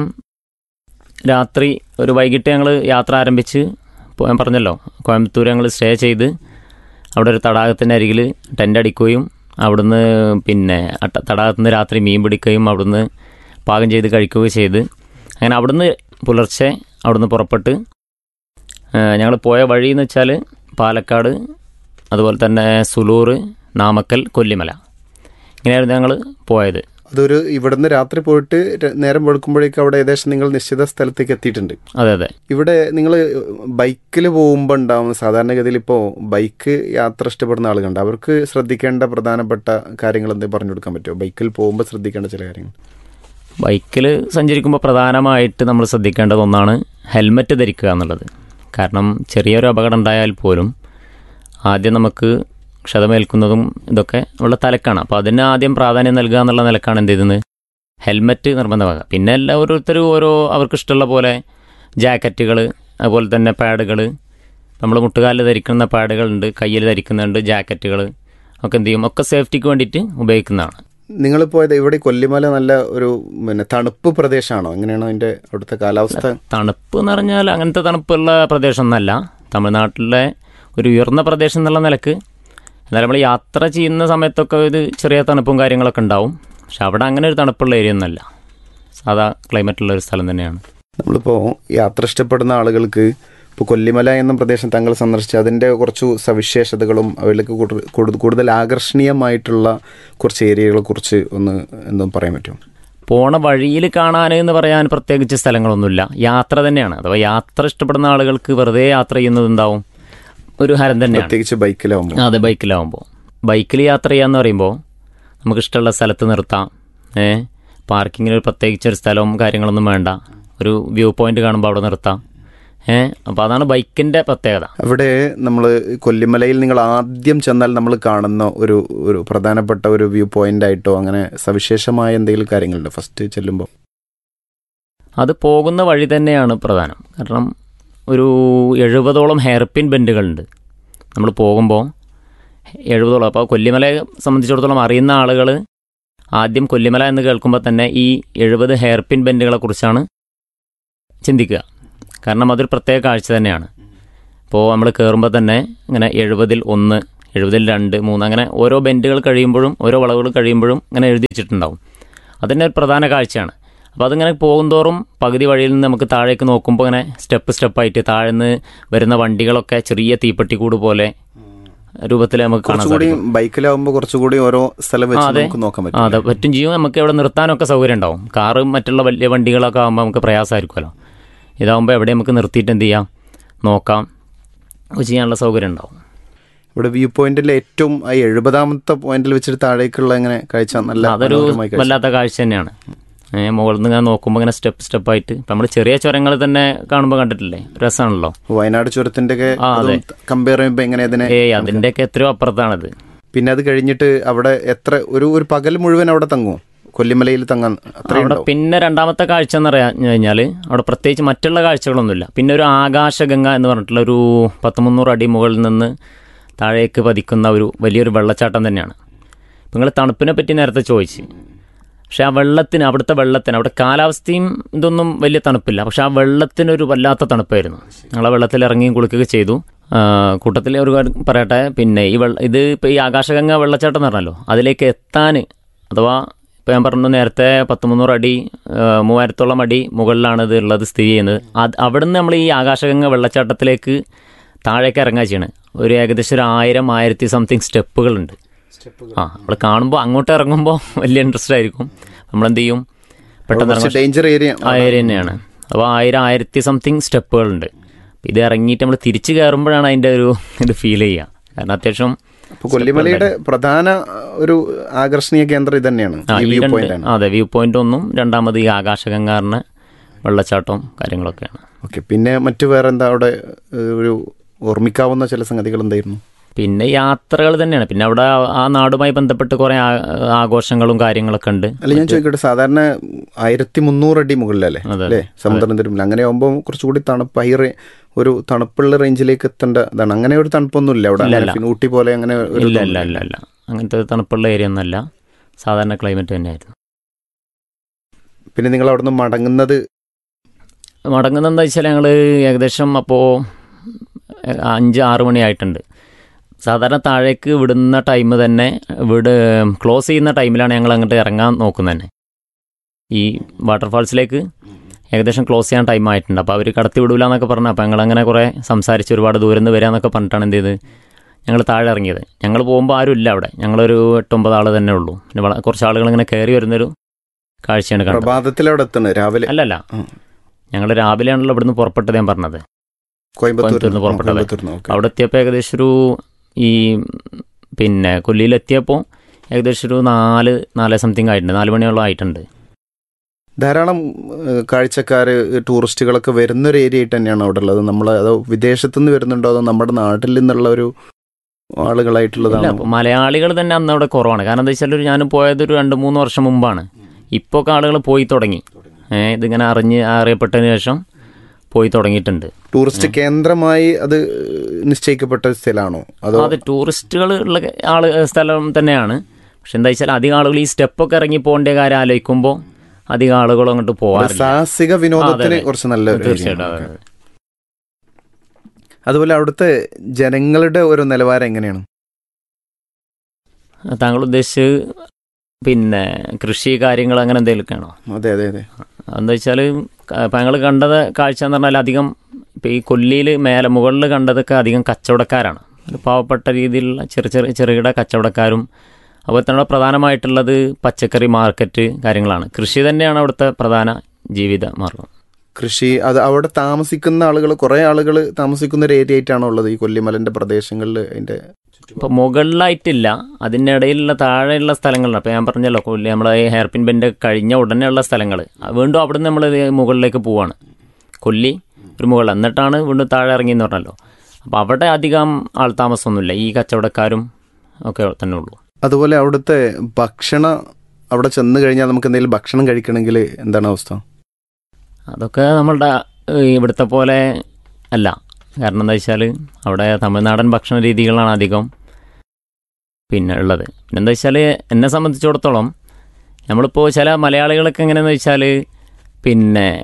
രാത്രി ഒരു വൈകിട്ട് ഞങ്ങൾ യാത്ര ആരംഭിച്ച് ഇപ്പോൾ ഞാൻ പറഞ്ഞല്ലോ കോയമ്പത്തൂർ ഞങ്ങൾ സ്റ്റേ ചെയ്ത് അവിടെ ഒരു തടാകത്തിൻ്റെ അരികിൽ ടെൻ്റ് അടിക്കുകയും അവിടുന്ന് പിന്നെ ആ ത- തടാകത്ത് നിന്ന് രാത്രി മീൻ പിടിക്കുകയും അവിടുന്ന് പാകം ചെയ്ത് കഴിക്കുകയും ചെയ്ത് അങ്ങനെ അവിടുന്ന് പുലർച്ചെ അവിടുന്ന് പുറപ്പെട്ട് ഞങ്ങൾ പോയ വഴി എന്ന് വെച്ചാൽ പാലക്കാട് അതുപോലെ തന്നെ സുലൂർ നാമക്കൽ കൊല്ലിമല ഇങ്ങനെയായിരുന്നു ഞങ്ങൾ പോയത് അതൊരു ഇവിടുന്ന് രാത്രി പോയിട്ട് ര- നേരം വെളുക്കുമ്പോഴേക്കും അവിടെ ഏകദേശം നിങ്ങൾ നിശ്ചിത സ്ഥലത്തേക്ക് എത്തിയിട്ടുണ്ട് അതെ അതെ ഇവിടെ നിങ്ങൾ ബൈക്കിൽ പോകുമ്പോൾ ഉണ്ടാവുന്ന സാധാരണഗതിയിൽ ഇപ്പോൾ ബൈക്ക് യാത്ര ഇഷ്ടപ്പെടുന്ന ആളുകളുണ്ട് അവർക്ക് ശ്രദ്ധിക്കേണ്ട പ്രധാനപ്പെട്ട കാര്യങ്ങൾ എന്തെങ്കിലും പറഞ്ഞു കൊടുക്കാൻ പറ്റുമോ ബൈക്കിൽ പോകുമ്പോൾ ശ്രദ്ധിക്കേണ്ട ചില കാര്യങ്ങൾ ബൈക്കിൽ സഞ്ചരിക്കുമ്പോൾ പ്രധാനമായിട്ട് നമ്മൾ ശ്രദ്ധിക്കേണ്ടത് ഒന്നാണ് ഹെൽമറ്റ് ധരിക്കുക എന്നുള്ളത് കാരണം ചെറിയൊരു അപകടം ഉണ്ടായാൽ പോലും ആദ്യം നമുക്ക് ക്ഷതമേൽക്കുന്നതും ഇതൊക്കെ ഉള്ള തലക്കാണ് അപ്പോൾ അതിന് ആദ്യം പ്രാധാന്യം നൽകുക എന്നുള്ള നിലക്കാണ് എന്ത് ചെയ്യുന്നത് ഹെൽമറ്റ് നിർബന്ധമാക്കുക പിന്നെ എല്ലാ ഓരോരുത്തരും ഓരോ അവർക്ക് ഇഷ്ടമുള്ള പോലെ ജാക്കറ്റുകൾ അതുപോലെ തന്നെ പാഡുകൾ നമ്മൾ മുട്ടുകാലിൽ ധരിക്കുന്ന പാഡുകളുണ്ട് കയ്യിൽ ധരിക്കുന്നുണ്ട് ജാക്കറ്റുകൾ ഒക്കെ എന്ത് ചെയ്യും ഒക്കെ സേഫ്റ്റിക്ക് വേണ്ടിയിട്ട് ഉപയോഗിക്കുന്നതാണ് നിങ്ങൾ പോയത് ഇവിടെ കൊല്ലിമല നല്ല ഒരു പിന്നെ തണുപ്പ് പ്രദേശമാണോ എങ്ങനെയാണ് അതിൻ്റെ അവിടുത്തെ കാലാവസ്ഥ തണുപ്പ് എന്ന് പറഞ്ഞാൽ അങ്ങനത്തെ തണുപ്പുള്ള പ്രദേശമൊന്നല്ല തമിഴ്നാട്ടിലെ ഒരു ഉയർന്ന പ്രദേശം എന്നുള്ള നിലക്ക് എന്നാലും നമ്മൾ യാത്ര ചെയ്യുന്ന സമയത്തൊക്കെ ഒരു ചെറിയ തണുപ്പും കാര്യങ്ങളൊക്കെ ഉണ്ടാവും പക്ഷെ അവിടെ അങ്ങനെ ഒരു തണുപ്പുള്ള ഏരിയ ഒന്നല്ല സാധാ ക്ലൈമറ്റുള്ള ഒരു സ്ഥലം തന്നെയാണ് നമ്മളിപ്പോൾ യാത്ര ഇഷ്ടപ്പെടുന്ന ആളുകൾക്ക് ഇപ്പോൾ കൊല്ലിമല എന്ന പ്രദേശം താങ്കൾ സന്ദർശിച്ച് അതിൻ്റെ കുറച്ചു സവിശേഷതകളും അവരിലേക്ക് കൂടുതൽ- കൂടുതൽ കൂടുതൽ ആകർഷണീയമായിട്ടുള്ള കുറച്ച് ഏരിയകളെ കുറിച്ച് ഒന്ന് എന്തും പറയാൻ പറ്റുമോ പോണ വഴിയിൽ കാണാൻ എന്ന് പറയാൻ പ്രത്യേകിച്ച് സ്ഥലങ്ങളൊന്നുമില്ല യാത്ര തന്നെയാണ് അഥവാ യാത്ര ഇഷ്ടപ്പെടുന്ന ആളുകൾക്ക് വെറുതെ യാത്ര ചെയ്യുന്നത് എന്താവും ഒരു ഹരം തന്നെയാണ് പ്രത്യേകിച്ച് ബൈക്കിലാവുമ്പോൾ അതെ ബൈക്കിലാവുമ്പോൾ ബൈക്കിൽ യാത്ര ചെയ്യാന്ന് പറയുമ്പോൾ നമുക്ക് ഇഷ്ടമുള്ള സ്ഥലത്ത് നിർത്താം ഏ പാർക്കിങ്ങിന് ഒരു പ്രത്യേകിച്ച് ഒരു സ്ഥലവും കാര്യങ്ങളൊന്നും വേണ്ട ഒരു വ്യൂ പോയിന്റ് കാണുമ്പോൾ അവിടെ നിർത്താം ഏ അപ്പോൾ അതാണ് ബൈക്കിൻ്റെ പ്രത്യേകത അവിടെ നമ്മൾ കൊല്ലിമലയിൽ നിങ്ങൾ ആദ്യം ചെന്നാൽ നമ്മൾ കാണുന്ന ഒരു ഒരു പ്രധാനപ്പെട്ട ഒരു വ്യൂ പോയിന്റ് ആയിട്ടോ അങ്ങനെ സവിശേഷമായ എന്തെങ്കിലും കാര്യങ്ങളുണ്ട് ഫസ്റ്റ് ചെല്ലുമ്പോൾ അത് പോകുന്ന വഴി തന്നെയാണ് പ്രധാനം കാരണം ഒരു എഴുപതോളം ഹെയർപിൻ ബെൻഡുകളുണ്ട് നമ്മൾ പോകുമ്പോൾ എഴുപതോളം അപ്പോൾ കൊല്ലിമലയെ സംബന്ധിച്ചിടത്തോളം അറിയുന്ന ആളുകൾ ആദ്യം കൊല്ലിമല എന്ന് കേൾക്കുമ്പോൾ തന്നെ ഈ എഴുപത് ഹെയർപിൻ ബെൻഡുകളെ കുറിച്ചാണ് ചിന്തിക്കുക കാരണം അതൊരു പ്രത്യേക കാഴ്ച തന്നെയാണ് ഇപ്പോൾ നമ്മൾ കയറുമ്പോൾ തന്നെ ഇങ്ങനെ എഴുപതിൽ ഒന്ന് എഴുപതിൽ രണ്ട് മൂന്ന് അങ്ങനെ ഓരോ ബെൻഡുകൾ കഴിയുമ്പോഴും ഓരോ വളവുകൾ കഴിയുമ്പോഴും ഇങ്ങനെ എഴുതി വെച്ചിട്ടുണ്ടാവും അതിൻ്റെ ഒരു പ്രധാന കാഴ്ചയാണ് അപ്പോൾ അതിങ്ങനെ പോകുന്തോറും പകുതി വഴിയിൽ നിന്ന് നമുക്ക് താഴേക്ക് നോക്കുമ്പോൾ ഇങ്ങനെ സ്റ്റെപ്പ് സ്റ്റെപ്പായിട്ട് താഴെ നിന്ന് വരുന്ന വണ്ടികളൊക്കെ ചെറിയ തീപ്പെട്ടിക്കൂട് പോലെ രൂപത്തിൽ നമുക്ക് കാണാൻ കുറച്ചുകൂടി സാധിക്കും ബൈക്കിലാവുമ്പോൾ കുറച്ചുകൂടി ഓരോ സ്ഥലം ആ, വെച്ച് അതെ. നമുക്ക് നോക്കാൻ ആ, പറ്റും അതെ പറ്റും ചെയ്യും നമുക്ക് ഇവിടെ നിർത്താനൊക്കെ സൗകര്യം ഉണ്ടാവും കാറും മറ്റുള്ള വലിയ വണ്ടികളൊക്കെ ആകുമ്പോൾ നമുക്ക് പ്രയാസമായിരിക്കുമല്ലോ ഇതാകുമ്പോൾ എവിടെ നമുക്ക് നിർത്തിയിട്ട് എന്ത് ചെയ്യാം നോക്കാം ഒക്കെ ചെയ്യാനുള്ള സൗകര്യം ഉണ്ടാവും ഇവിടെ വ്യൂ പോയിന്റിൽ ഏറ്റവും ആ എഴുപതാമത്തെ പോയിന്റിൽ വെച്ചിട്ട് താഴേക്കുള്ള ഇങ്ങനെ കാഴ്ച നല്ല അതൊരു മനോഹരമായ കാഴ്ച. വല്ലാത്ത കാഴ്ച തന്നെയാണ് ഏ, മുകളിൽ നിന്ന് ഇങ്ങനെ നോക്കുമ്പോൾ ഇങ്ങനെ സ്റ്റെപ്പ് സ്റ്റെപ്പായിട്ട് ഇപ്പം നമ്മൾ ചെറിയ ചുരങ്ങൾ തന്നെ കാണുമ്പോൾ കണ്ടിട്ടില്ലേ രസമാണല്ലോ വയനാട് ചുരത്തിന്റെ ഒക്കെ ആ, അതെ. കമ്പയർ ചെയ്യുമ്പോൾ എങ്ങനെ അതിനെ ഏയ് അതിൻ്റെയൊക്കെ എത്രയോ അപ്പുറത്താണത് പിന്നെ അത് കഴിഞ്ഞിട്ട് അവിടെ എത്ര ഒരു ഒരു പകൽ മുഴുവൻ അവിടെ തങ്ങുമോ കൊല്ലിമലയിൽ തങ്ങാൻ അത്രയും അവിടെ ഉണ്ടാവും. പിന്നെ രണ്ടാമത്തെ കാഴ്ച എന്ന് പറയാൻ കഴിഞ്ഞാൽ അവിടെ പ്രത്യേകിച്ച് മറ്റുള്ള കാഴ്ചകളൊന്നുമില്ല പിന്നെ ഒരു ആകാശഗംഗ എന്ന് പറഞ്ഞിട്ടുള്ള ഒരു പത്ത് മുന്നൂറ് അടി മുകളിൽ നിന്ന് താഴേക്ക് പതിക്കുന്ന ഒരു വലിയൊരു വെള്ളച്ചാട്ടം തന്നെയാണ് നിങ്ങൾ തണുപ്പിനെ പറ്റി നേരത്തെ ചോദിച്ചു പക്ഷെ ആ വെള്ളത്തിന് അവിടുത്തെ വെള്ളത്തിന് അവിടെ കാലാവസ്ഥയും ഇതൊന്നും വലിയ തണുപ്പില്ല പക്ഷെ ആ വെള്ളത്തിനൊരു വല്ലാത്ത തണുപ്പായിരുന്നു ഞങ്ങൾ ആ വെള്ളത്തിൽ ഇറങ്ങിയും കുളിക്കുകയൊക്കെ ചെയ്തു ആ, കൂട്ടത്തിൽ ഒരു കാര്യം പറയട്ടെ പിന്നെ ഈ വെള്ള ഇത് ഇപ്പോൾ ഈ ആകാശഗംഗ വെള്ളച്ചാട്ടം എന്ന് പറഞ്ഞല്ലോ അതിലേക്ക് എത്താൻ അഥവാ ഇപ്പോൾ ഞാൻ പറഞ്ഞു നേരത്തെ പത്ത് മുന്നൂറ് അടി ആ, മൂവായിരത്തോളം അടി മുകളിലാണ് ഇത് ഉള്ളത് സ്ഥിതി ചെയ്യുന്നത് അത് അവിടുന്ന് നമ്മൾ ഈ ആകാശഗംഗ വെള്ളച്ചാട്ടത്തിലേക്ക് താഴേക്ക് ഇറങ്ങുക ചെയ്യണം ഒരു ഏകദേശം ഒരു ആയിരം ആയിരത്തി സംതിങ് സ്റ്റെപ്പുകളുണ്ട് ആ നമ്മൾ കാണുമ്പോൾ അങ്ങോട്ട് ഇറങ്ങുമ്പോൾ വലിയ ഇൻട്രസ്റ്റ് ആയിരിക്കും നമ്മളെന്ത് ചെയ്യും പെട്ടെന്ന് കുറച്ച് ഇറങ്ങും ഡേഞ്ചർ ഏരിയ ആ ഏരിയ തന്നെയാണ് അപ്പോൾ ആയിരം ആയിരത്തി സംതിങ് സ്റ്റെപ്പുകളുണ്ട് അപ്പോൾ ഇത് ഇറങ്ങിയിട്ട് നമ്മൾ തിരിച്ച് കയറുമ്പോഴാണ് അതിൻ്റെ ഒരു ഇത് ഫീൽ ചെയ്യുക കാരണം അത്യാവശ്യം അപ്പൊ കൊല്ലിമലയുടെ പ്രധാന ഒരു ആകർഷണീയ കേന്ദ്രം ഇത് തന്നെയാണ് ആ, ഈ ഈ വ്യൂ രണ്ട് പോയിന്റ് ആണ് അതെ വ്യൂ പോയിന്റ് ഒന്നും രണ്ടാമത് ഈ ആകാശഗംഗാറിന് വെള്ളച്ചാട്ടവും കാര്യങ്ങളൊക്കെയാണ് ഓക്കെ പിന്നെ മറ്റു വേറെ എന്താ അവിടെ ഏഹ്, ഒരു ഓർമ്മിക്കാവുന്ന ചില സംഗതികൾ എന്തായിരുന്നു പിന്നെ യാത്രകൾ തന്നെയാണ് പിന്നെ അവിടെ ആ- ആ നാടുമായി ബന്ധപ്പെട്ട് കുറേ ആ- ആഘോഷങ്ങളും കാര്യങ്ങളൊക്കെ ഉണ്ട് അല്ല ഞാൻ ചോദിക്കട്ടെ സാധാരണ ആയിരത്തി മുന്നൂറ് അടി മുകളിലല്ലേ അതെ, അല്ലേ സമുദ്രനിരപ്പിൽ അങ്ങനെ ആകുമ്പോൾ കുറച്ചുകൂടി തണുപ്പ് ഹൈ റേ- ഒരു തണുപ്പുള്ള റേഞ്ചിലേക്ക് എത്തേണ്ട ഇതാണ് അങ്ങനെ ഒരു തണുപ്പൊന്നും ഇല്ല അവിടെ ഇല്ല, അങ്ങനെ ഇല്ല. പിന്നെ ഊട്ടി പോലെ അങ്ങനെ ഒരു ഇല്ല ഇതൊന്നും ഇല്ല ഇല്ല ഇല്ല അങ്ങനത്തെ തണുപ്പുള്ള ഏരിയ ഒന്നല്ല സാധാരണ ക്ലൈമറ്റ് തന്നെയായിരുന്നു പിന്നെ നിങ്ങൾ അവിടുന്ന് മടങ്ങുന്നത് മടങ്ങുന്നത് എന്താ വെച്ചാൽ ഞങ്ങൾ ഏകദേശം അപ്പോൾ അഞ്ച് ആറ് മണിയായിട്ടുണ്ട് സാധാരണ താഴേക്ക് വിടുന്ന ടൈം തന്നെ വിട് ക്ലോസ് ചെയ്യുന്ന ടൈമിലാണ് ഞങ്ങൾ അങ്ങോട്ട് ഇറങ്ങാൻ നോക്കുന്നത് തന്നെ ഈ വാട്ടർഫാൾസിലേക്ക് ഏകദേശം ക്ലോസ് ചെയ്യാൻ ടൈം ആയിട്ടുണ്ട് അപ്പോൾ അവർ കടത്തി വിടൂല എന്നൊക്കെ പറഞ്ഞു അപ്പോൾ ഞങ്ങൾ അങ്ങനെ കുറേ സംസാരിച്ച് ഒരുപാട് ദൂരം നിന്ന് വരാമെന്നൊക്കെ പറഞ്ഞിട്ടാണ് എന്ത് ചെയ്ത് ഞങ്ങൾ താഴെ ഇറങ്ങിയത് ഞങ്ങൾ പോകുമ്പോൾ ആരും ഇല്ല അവിടെ ഞങ്ങളൊരു എട്ടൊമ്പത് ആൾ തന്നെ ഉള്ളൂ പിന്നെ വള- കുറച്ച് ആളുകൾ ഇങ്ങനെ കയറി വരുന്നൊരു കാഴ്ചയാണ് കണ്ടത് പ്രഭാതത്തിൽ അവിടെ എത്തണത് രാവിലെ അല്ലല്ല ഉം. ഞങ്ങൾ രാവിലെയാണല്ലോ ഇവിടുന്ന് പുറപ്പെട്ടത് ഞാൻ പറഞ്ഞത് കോയമ്പത്തൂർ കോയമ്പത്തൂരിന്ന് പുറപ്പെട്ടത്. അവിടെ എത്തിയപ്പോൾ ഏകദേശം ഒരു ഈ പിന്നെ കൊല്ലിയിലെത്തിയപ്പോൾ ഏകദേശം ഒരു നാല് നാല് സംതിങ് ആയിട്ടുണ്ട് നാല് മണിയോളം ആയിട്ടുണ്ട് ധാരാളം ഏഹ്, കാഴ്ചക്കാര് ടൂറിസ്റ്റുകളൊക്കെ വരുന്ന ഒരു ഏരിയ ആയിട്ട് തന്നെയാണ് അവിടെ ഉള്ളത് നമ്മൾ അതോ വിദേശത്തു നിന്ന് വരുന്നുണ്ടോ അതോ നമ്മുടെ നാട്ടിൽ നിന്നുള്ള ഒരു ഇല്ല ആളുകളായിട്ടുള്ളതാണോ അപ്പോൾ മലയാളികൾ തന്നെ അന്ന് അവിടെ കുറവാണ് കാരണം എന്താ വെച്ചാൽ ഒരു ഞാൻ പോയത് ഒരു രണ്ട് മൂന്ന് വർഷം മുമ്പാണ് ഇപ്പോൾ ഒക്കെ ആളുകൾ പോയി തുടങ്ങി ഏഹ് ഇതിങ്ങനെ അറിഞ്ഞ് അറിയപ്പെട്ടതിന് ശേഷം പോയി തുടങ്ങിയിട്ടുണ്ട് ടൂറിസ്റ്റ് കേന്ദ്രമായി അത് നിശ്ചയിക്കപ്പെട്ട ഒരു സ്ഥലമാണോ അതോ അത് ടൂറിസ്റ്റുകൾ ഉള്ള ആള് സ്ഥലം തന്നെയാണ് പക്ഷെ എന്താ വെച്ചാൽ അധികം ആളുകൾ ഈ സ്റ്റെപ്പൊക്കെ ഇറങ്ങി പോകേണ്ട കാര്യം ആലോചിക്കുമ്പോൾ അധികം ആളുകളും അങ്ങോട്ട് ഒരു പോകാറില്ല സാഹസിക വിനോദത്തിന് അതെ. കുറച്ച് നല്ല ഒരു തീർച്ചയായിട്ടും ഏരിയയാണ്. അതെ, അതെ. അതുപോലെ അവിടുത്തെ ജനങ്ങളുടെ ഒരു നിലവാരം എങ്ങനെയാണ് താങ്കൾ ഉദ്ദേശിച്ച് പിന്നെ കൃഷി കാര്യങ്ങൾ അങ്ങനെ എന്തെങ്കിലുമൊക്കെയാണോ അതെ അതെ അതെ എന്താ വെച്ചാൽ ഇപ്പം ഞങ്ങൾ കണ്ടത് കാഴ്ച എന്ന് പറഞ്ഞാൽ അധികം ഇപ്പം ഈ കൊല്ലിയിൽ മേലെ മുകളിൽ കണ്ടതൊക്കെ അധികം കച്ചവടക്കാരാണ് ഒരു പാവപ്പെട്ട രീതിയിലുള്ള ചെറിയ ചെറിയ ചെറുകിട കച്ചവടക്കാരും അതുപോലെ തന്നെ അവിടെ പ്രധാനമായിട്ടുള്ളത് പച്ചക്കറി മാർക്കറ്റ് കാര്യങ്ങളാണ് കൃഷി തന്നെയാണ് അവിടുത്തെ പ്രധാന ജീവിത മാർഗം കൃഷി അത് അവിടെ താമസിക്കുന്ന ആളുകൾ കുറെ ആളുകൾ താമസിക്കുന്ന ഒരു ഏരിയ ആയിട്ടാണോ ഉള്ളത് ഈ കൊല്ലിമലന്റെ പ്രദേശങ്ങളിൽ അതിന്റെ ഇപ്പോൾ മുകളിലായിട്ടില്ല അതിൻ്റെ ഇടയിലുള്ള താഴെയുള്ള സ്ഥലങ്ങളുണ്ട് അപ്പോൾ ഞാൻ പറഞ്ഞല്ലോ കൊല്ലി നമ്മളെ ഈ ഹെയർപിൻ ബെൻഡ് കഴിഞ്ഞ ഉടനെയുള്ള സ്ഥലങ്ങൾ വീണ്ടും അവിടെ നിന്ന് നമ്മൾ മുകളിലേക്ക് പോവാണ് കൊല്ലി ഒരു മുകളിൽ എന്നിട്ടാണ് വീണ്ടും താഴെ ഇറങ്ങിയെന്ന് പറഞ്ഞല്ലോ അപ്പോൾ അവിടെ അധികം ആൾ താമസമൊന്നുമില്ല ഈ കച്ചവടക്കാരും ഒക്കെ തന്നെ ഉള്ളൂ അതുപോലെ അവിടുത്തെ ഭക്ഷണ അവിടെ ചെന്ന് കഴിഞ്ഞാൽ നമുക്ക് എന്തെങ്കിലും ഭക്ഷണം കഴിക്കണമെങ്കിൽ എന്താണ് അവസ്ഥ അതൊക്കെ നമ്മളുടെ ഏഹ്, ഇവിടുത്തെ പോലെ അല്ല കാരണം എന്താ വെച്ചാൽ അവിടെ തമിഴ്നാടൻ ഭക്ഷണ രീതികളാണ് അധികം പിന്നെ ഉള്ളത് പിന്നെ എന്താ വെച്ചാൽ എന്നെ സംബന്ധിച്ചിടത്തോളം നമ്മളിപ്പോൾ ചില മലയാളികളൊക്കെ എങ്ങനെയാണെന്ന് വെച്ചാൽ പിന്നെ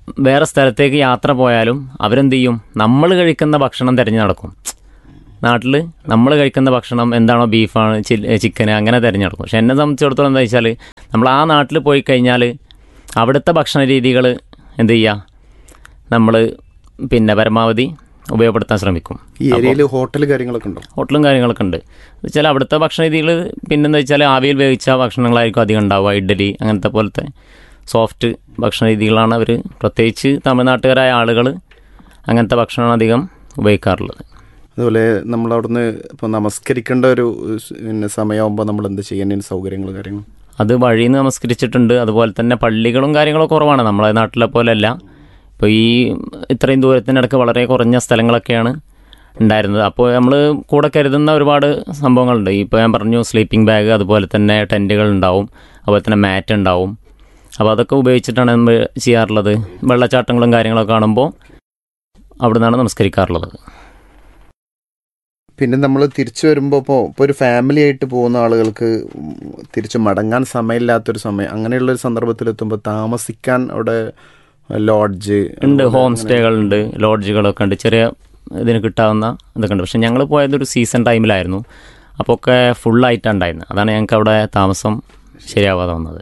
വേറെ സ്ഥലത്തേക്ക് യാത്ര പോയാലും അവരെന്ത് ചെയ്യും നമ്മൾ കഴിക്കുന്ന ഭക്ഷണം തിരഞ്ഞു നടക്കും നാട്ടിൽ നമ്മൾ കഴിക്കുന്ന ഭക്ഷണം എന്താണോ ബീഫാണ് ചിക്കൻ അങ്ങനെ തിരഞ്ഞു നടക്കും പക്ഷെ എന്നെ സംബന്ധിച്ചിടത്തോളം എന്താ വെച്ചാൽ നമ്മൾ ആ നാട്ടിൽ പോയി കഴിഞ്ഞാൽ അവിടുത്തെ ഭക്ഷണ രീതികൾ എന്ത് ചെയ്യുക നമ്മൾ പിന്നെ പരമാവധി ഉപയോഗപ്പെടുത്താൻ ശ്രമിക്കും ഈ ഏരിയയിൽ ഹോട്ടൽ കാര്യങ്ങളൊക്കെ ഉണ്ടോ ഹോട്ടലും കാര്യങ്ങളൊക്കെ ഉണ്ട് വെച്ചാൽ അവിടുത്തെ ഭക്ഷണ രീതികൾ പിന്നെന്താ വെച്ചാൽ ആവിയിൽ വേവിച്ച ഭക്ഷണങ്ങളായിരിക്കും അധികം ഉണ്ടാവുക ഇഡ്ഡലി അങ്ങനത്തെ പോലത്തെ സോഫ്റ്റ് ഭക്ഷണ രീതികളാണ് അവർ പ്രത്യേകിച്ച് തമിഴ്നാട്ടുകാരായ ആളുകൾ അങ്ങനത്തെ ഭക്ഷണമാണ് അധികം ഉപയോഗിക്കാറുള്ളത് അതുപോലെ നമ്മൾ അവിടുന്ന് ഇപ്പോൾ നമസ്കരിക്കേണ്ട ഒരു സ് പിന്നെ സമയമാകുമ്പോൾ നമ്മൾ എന്ത് ചെയ്യുന്നതിന് സൗകര്യങ്ങൾ കാര്യങ്ങൾ അത് വഴിയിൽ നിന്ന് നമസ്കരിച്ചിട്ടുണ്ട് അതുപോലെ തന്നെ പള്ളികളും കാര്യങ്ങളും കുറവാണ് നമ്മളെ നാട്ടിലെ പോലെയല്ല ഇപ്പോൾ ഈ ഇത്രയും ദൂരത്തിനിടയ്ക്ക് വളരെ കുറഞ്ഞ സ്ഥലങ്ങളൊക്കെയാണ് ഉണ്ടായിരുന്നത് അപ്പോൾ നമ്മൾ കൂടെ കരുതുന്ന ഒരുപാട് സംഭവങ്ങളുണ്ട് ഇപ്പോൾ ഞാൻ പറഞ്ഞു സ്ലീപ്പിംഗ് ബാഗ് അതുപോലെ തന്നെ ടെൻറ്റുകൾ ഉണ്ടാവും അതുപോലെ തന്നെ മാറ്റ് ഉണ്ടാവും അപ്പോൾ അതൊക്കെ ഉപയോഗിച്ചിട്ടാണ് നമ്മൾ ചെയ്യാറുള്ളത് വെള്ളച്ചാട്ടങ്ങളും കാര്യങ്ങളൊക്കെ കാണുമ്പോൾ അവിടെ നിന്നാണ് നമസ്കരിക്കാറുള്ളത് പിന്നെ നമ്മൾ തിരിച്ചു വരുമ്പോൾ ഇപ്പോൾ ഇപ്പോൾ ഒരു ഫാമിലി ആയിട്ട് പോകുന്ന ആളുകൾക്ക് ഉം തിരിച്ച് മടങ്ങാൻ സമയമില്ലാത്തൊരു സമയം അങ്ങനെയുള്ള ഒരു സന്ദർഭത്തിലെത്തുമ്പോൾ താമസിക്കാൻ അവിടെ ലോഡ്ജ് ഉണ്ട് ഹോം സ്റ്റേകളുണ്ട് ലോഡ്ജുകളൊക്കെ ഉണ്ട് ചെറിയ ഇതിന് കിട്ടാവുന്ന ഇതൊക്കെ ഉണ്ട് പക്ഷെ ഞങ്ങൾ പോയത് ഒരു സീസൺ ടൈമിലായിരുന്നു അപ്പോൾ ഒക്കെ ഫുള്ളായിട്ടാണ് ഉണ്ടായിരുന്നത് അതാണ് ഞങ്ങൾക്ക് അവിടെ താമസം ശരിയാവാതെ വന്നത്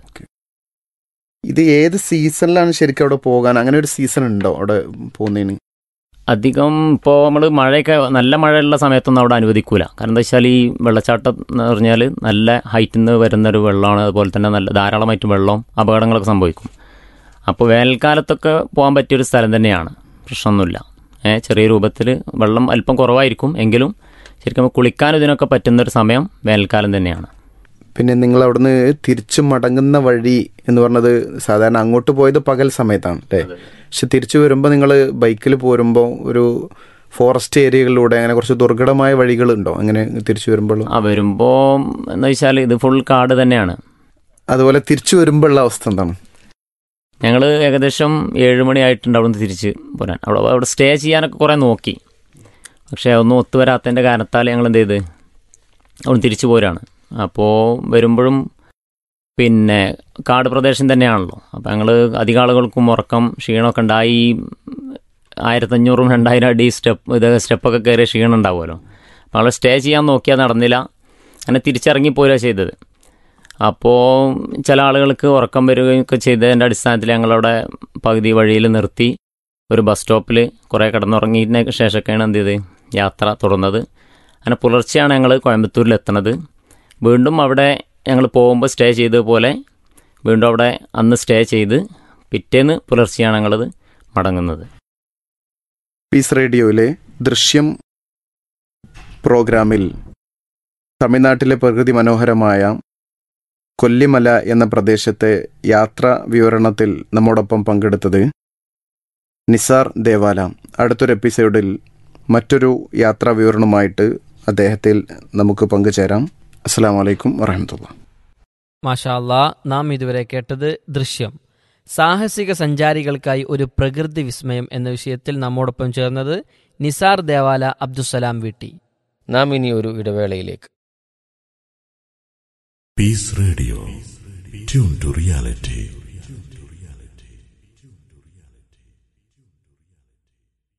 ഇത് ഏത് സീസണിലാണ് ശരിക്കും അവിടെ പോകാൻ അങ്ങനെ ഒരു സീസൺ ഉണ്ടോ അവിടെ പോകുന്നതിന് അധികം ഇപ്പോൾ നമ്മൾ മഴയൊക്കെ നല്ല മഴയുള്ള സമയത്തൊന്നും അവിടെ അനുവദിക്കൂല കാരണം എന്താ വെച്ചാൽ ഈ വെള്ളച്ചാട്ടം എന്ന് പറഞ്ഞാൽ നല്ല ഹൈറ്റിൽ നിന്ന് വരുന്നൊരു വെള്ളമാണ് അതുപോലെ തന്നെ നല്ല ധാരാളമായിട്ട് വെള്ളവും അപകടങ്ങളൊക്കെ സംഭവിക്കും അപ്പോൾ വേനൽക്കാലത്തൊക്കെ പോകാൻ പറ്റിയൊരു സ്ഥലം തന്നെയാണ് പ്രശ്നമൊന്നുമില്ല ഏ, ചെറിയ രൂപത്തിൽ വെള്ളം അല്പം കുറവായിരിക്കും എങ്കിലും ശരിക്കും കുളിക്കാനും ഇതിനൊക്കെ പറ്റുന്നൊരു സമയം വേനൽക്കാലം തന്നെയാണ് പിന്നെ നിങ്ങൾ അവിടുന്ന് തിരിച്ചു മടങ്ങുന്ന വഴി എന്ന് പറഞ്ഞത് സാധാരണ അങ്ങോട്ട് പോയത് പകൽ സമയത്താണ് അല്ലേ പക്ഷെ തിരിച്ചു വരുമ്പോൾ നിങ്ങൾ ബൈക്കിൽ പോരുമ്പോൾ ഒരു ഫോറസ്റ്റ് ഏരിയകളിലൂടെ അങ്ങനെ കുറച്ച് ദുർഘടമായ വഴികളുണ്ടോ അങ്ങനെ തിരിച്ചു വരുമ്പോൾ ആ വരുമ്പോൾ എന്ന് വെച്ചാൽ ഇത് ഫുൾ കാട് തന്നെയാണ് അതുപോലെ തിരിച്ചു വരുമ്പോഴുള്ള അവസ്ഥ എന്താണ് ഞങ്ങൾ ഏകദേശം ഏഴ് മണിയായിട്ടുണ്ട് അവിടെ നിന്ന് തിരിച്ച് പോരാൻ അവിടെ അവിടെ സ്റ്റേ ചെയ്യാനൊക്കെ കുറേ നോക്കി പക്ഷേ അതൊന്നും ഒത്തുവരാത്തതിൻ്റെ കാരണത്താൽ ഞങ്ങൾ എന്ത് ചെയ്ത് അവിടെ തിരിച്ചു പോരാണ് അപ്പോൾ വരുമ്പോഴും പിന്നെ കാട് പ്രദേശം തന്നെയാണല്ലോ അപ്പോൾ ഞങ്ങൾ അധികം ആളുകൾക്കും ഉറക്കം ക്ഷീണമൊക്കെ ഉണ്ടായി ഈ ആയിരത്തഞ്ഞൂറും രണ്ടായിരം അടി സ്റ്റെപ്പ് ഇത് സ്റ്റെപ്പൊക്കെ കയറിയ ക്ഷീണം ഉണ്ടാവുമല്ലോ അപ്പോൾ ഞങ്ങൾ സ്റ്റേ ചെയ്യാൻ നോക്കിയാൽ നടന്നില്ല അങ്ങനെ തിരിച്ചിറങ്ങി പോരുക ചെയ്തത് അപ്പോൾ ചില ആളുകൾക്ക് ഉറക്കം വരികയൊക്കെ ചെയ്തതിൻ്റെ അടിസ്ഥാനത്തിൽ ഞങ്ങളവിടെ പകുതി വഴിയിൽ നിർത്തി ഒരു ബസ് സ്റ്റോപ്പിൽ കുറേ കിടന്നുറങ്ങിയതിന് ശേഷമൊക്കെയാണ് എന്ത് ചെയ്ത് യാത്ര തുടർന്നത് അങ്ങനെ പുലർച്ചെയാണ് ഞങ്ങൾ കോയമ്പത്തൂരിൽ എത്തുന്നത് വീണ്ടും അവിടെ ഞങ്ങൾ പോകുമ്പോൾ സ്റ്റേ ചെയ്തതുപോലെ വീണ്ടും അവിടെ അന്ന് സ്റ്റേ ചെയ്ത് പിറ്റേന്ന് പുലർച്ചെയാണ് ഞങ്ങളത് മടങ്ങുന്നത് പീസ് റേഡിയോയിലെ ദൃശ്യം പ്രോഗ്രാമിൽ തമിഴ്നാട്ടിലെ പ്രകൃതി മനോഹരമായ കൊല്ലിമല എന്ന പ്രദേശത്തെ യാത്രാ വിവരണത്തിൽ നമ്മോടൊപ്പം പങ്കെടുത്തത് നിസാർ ദേവാല അടുത്തൊരു എപ്പിസോഡിൽ മറ്റൊരു യാത്രാ വിവരണവുമായിട്ട് അദ്ദേഹത്തിൽ നമുക്ക് പങ്കുചേരാം അസ്സാം വലൈക്കും വറഹമത്തുള്ള മാഷാ അല്ലാ നാം ഇതുവരെ കേട്ടത് ദൃശ്യം സാഹസിക സഞ്ചാരികൾക്കായി ഒരു പ്രകൃതി വിസ്മയം എന്ന വിഷയത്തിൽ നമ്മോടൊപ്പം ചേർന്നത് നിസാർ ദേവാല അബ്ദുസലാം വീട്ടി നാം ഇനി ഒരു ഇടവേളയിലേക്ക് Peace Radio. Tune to reality.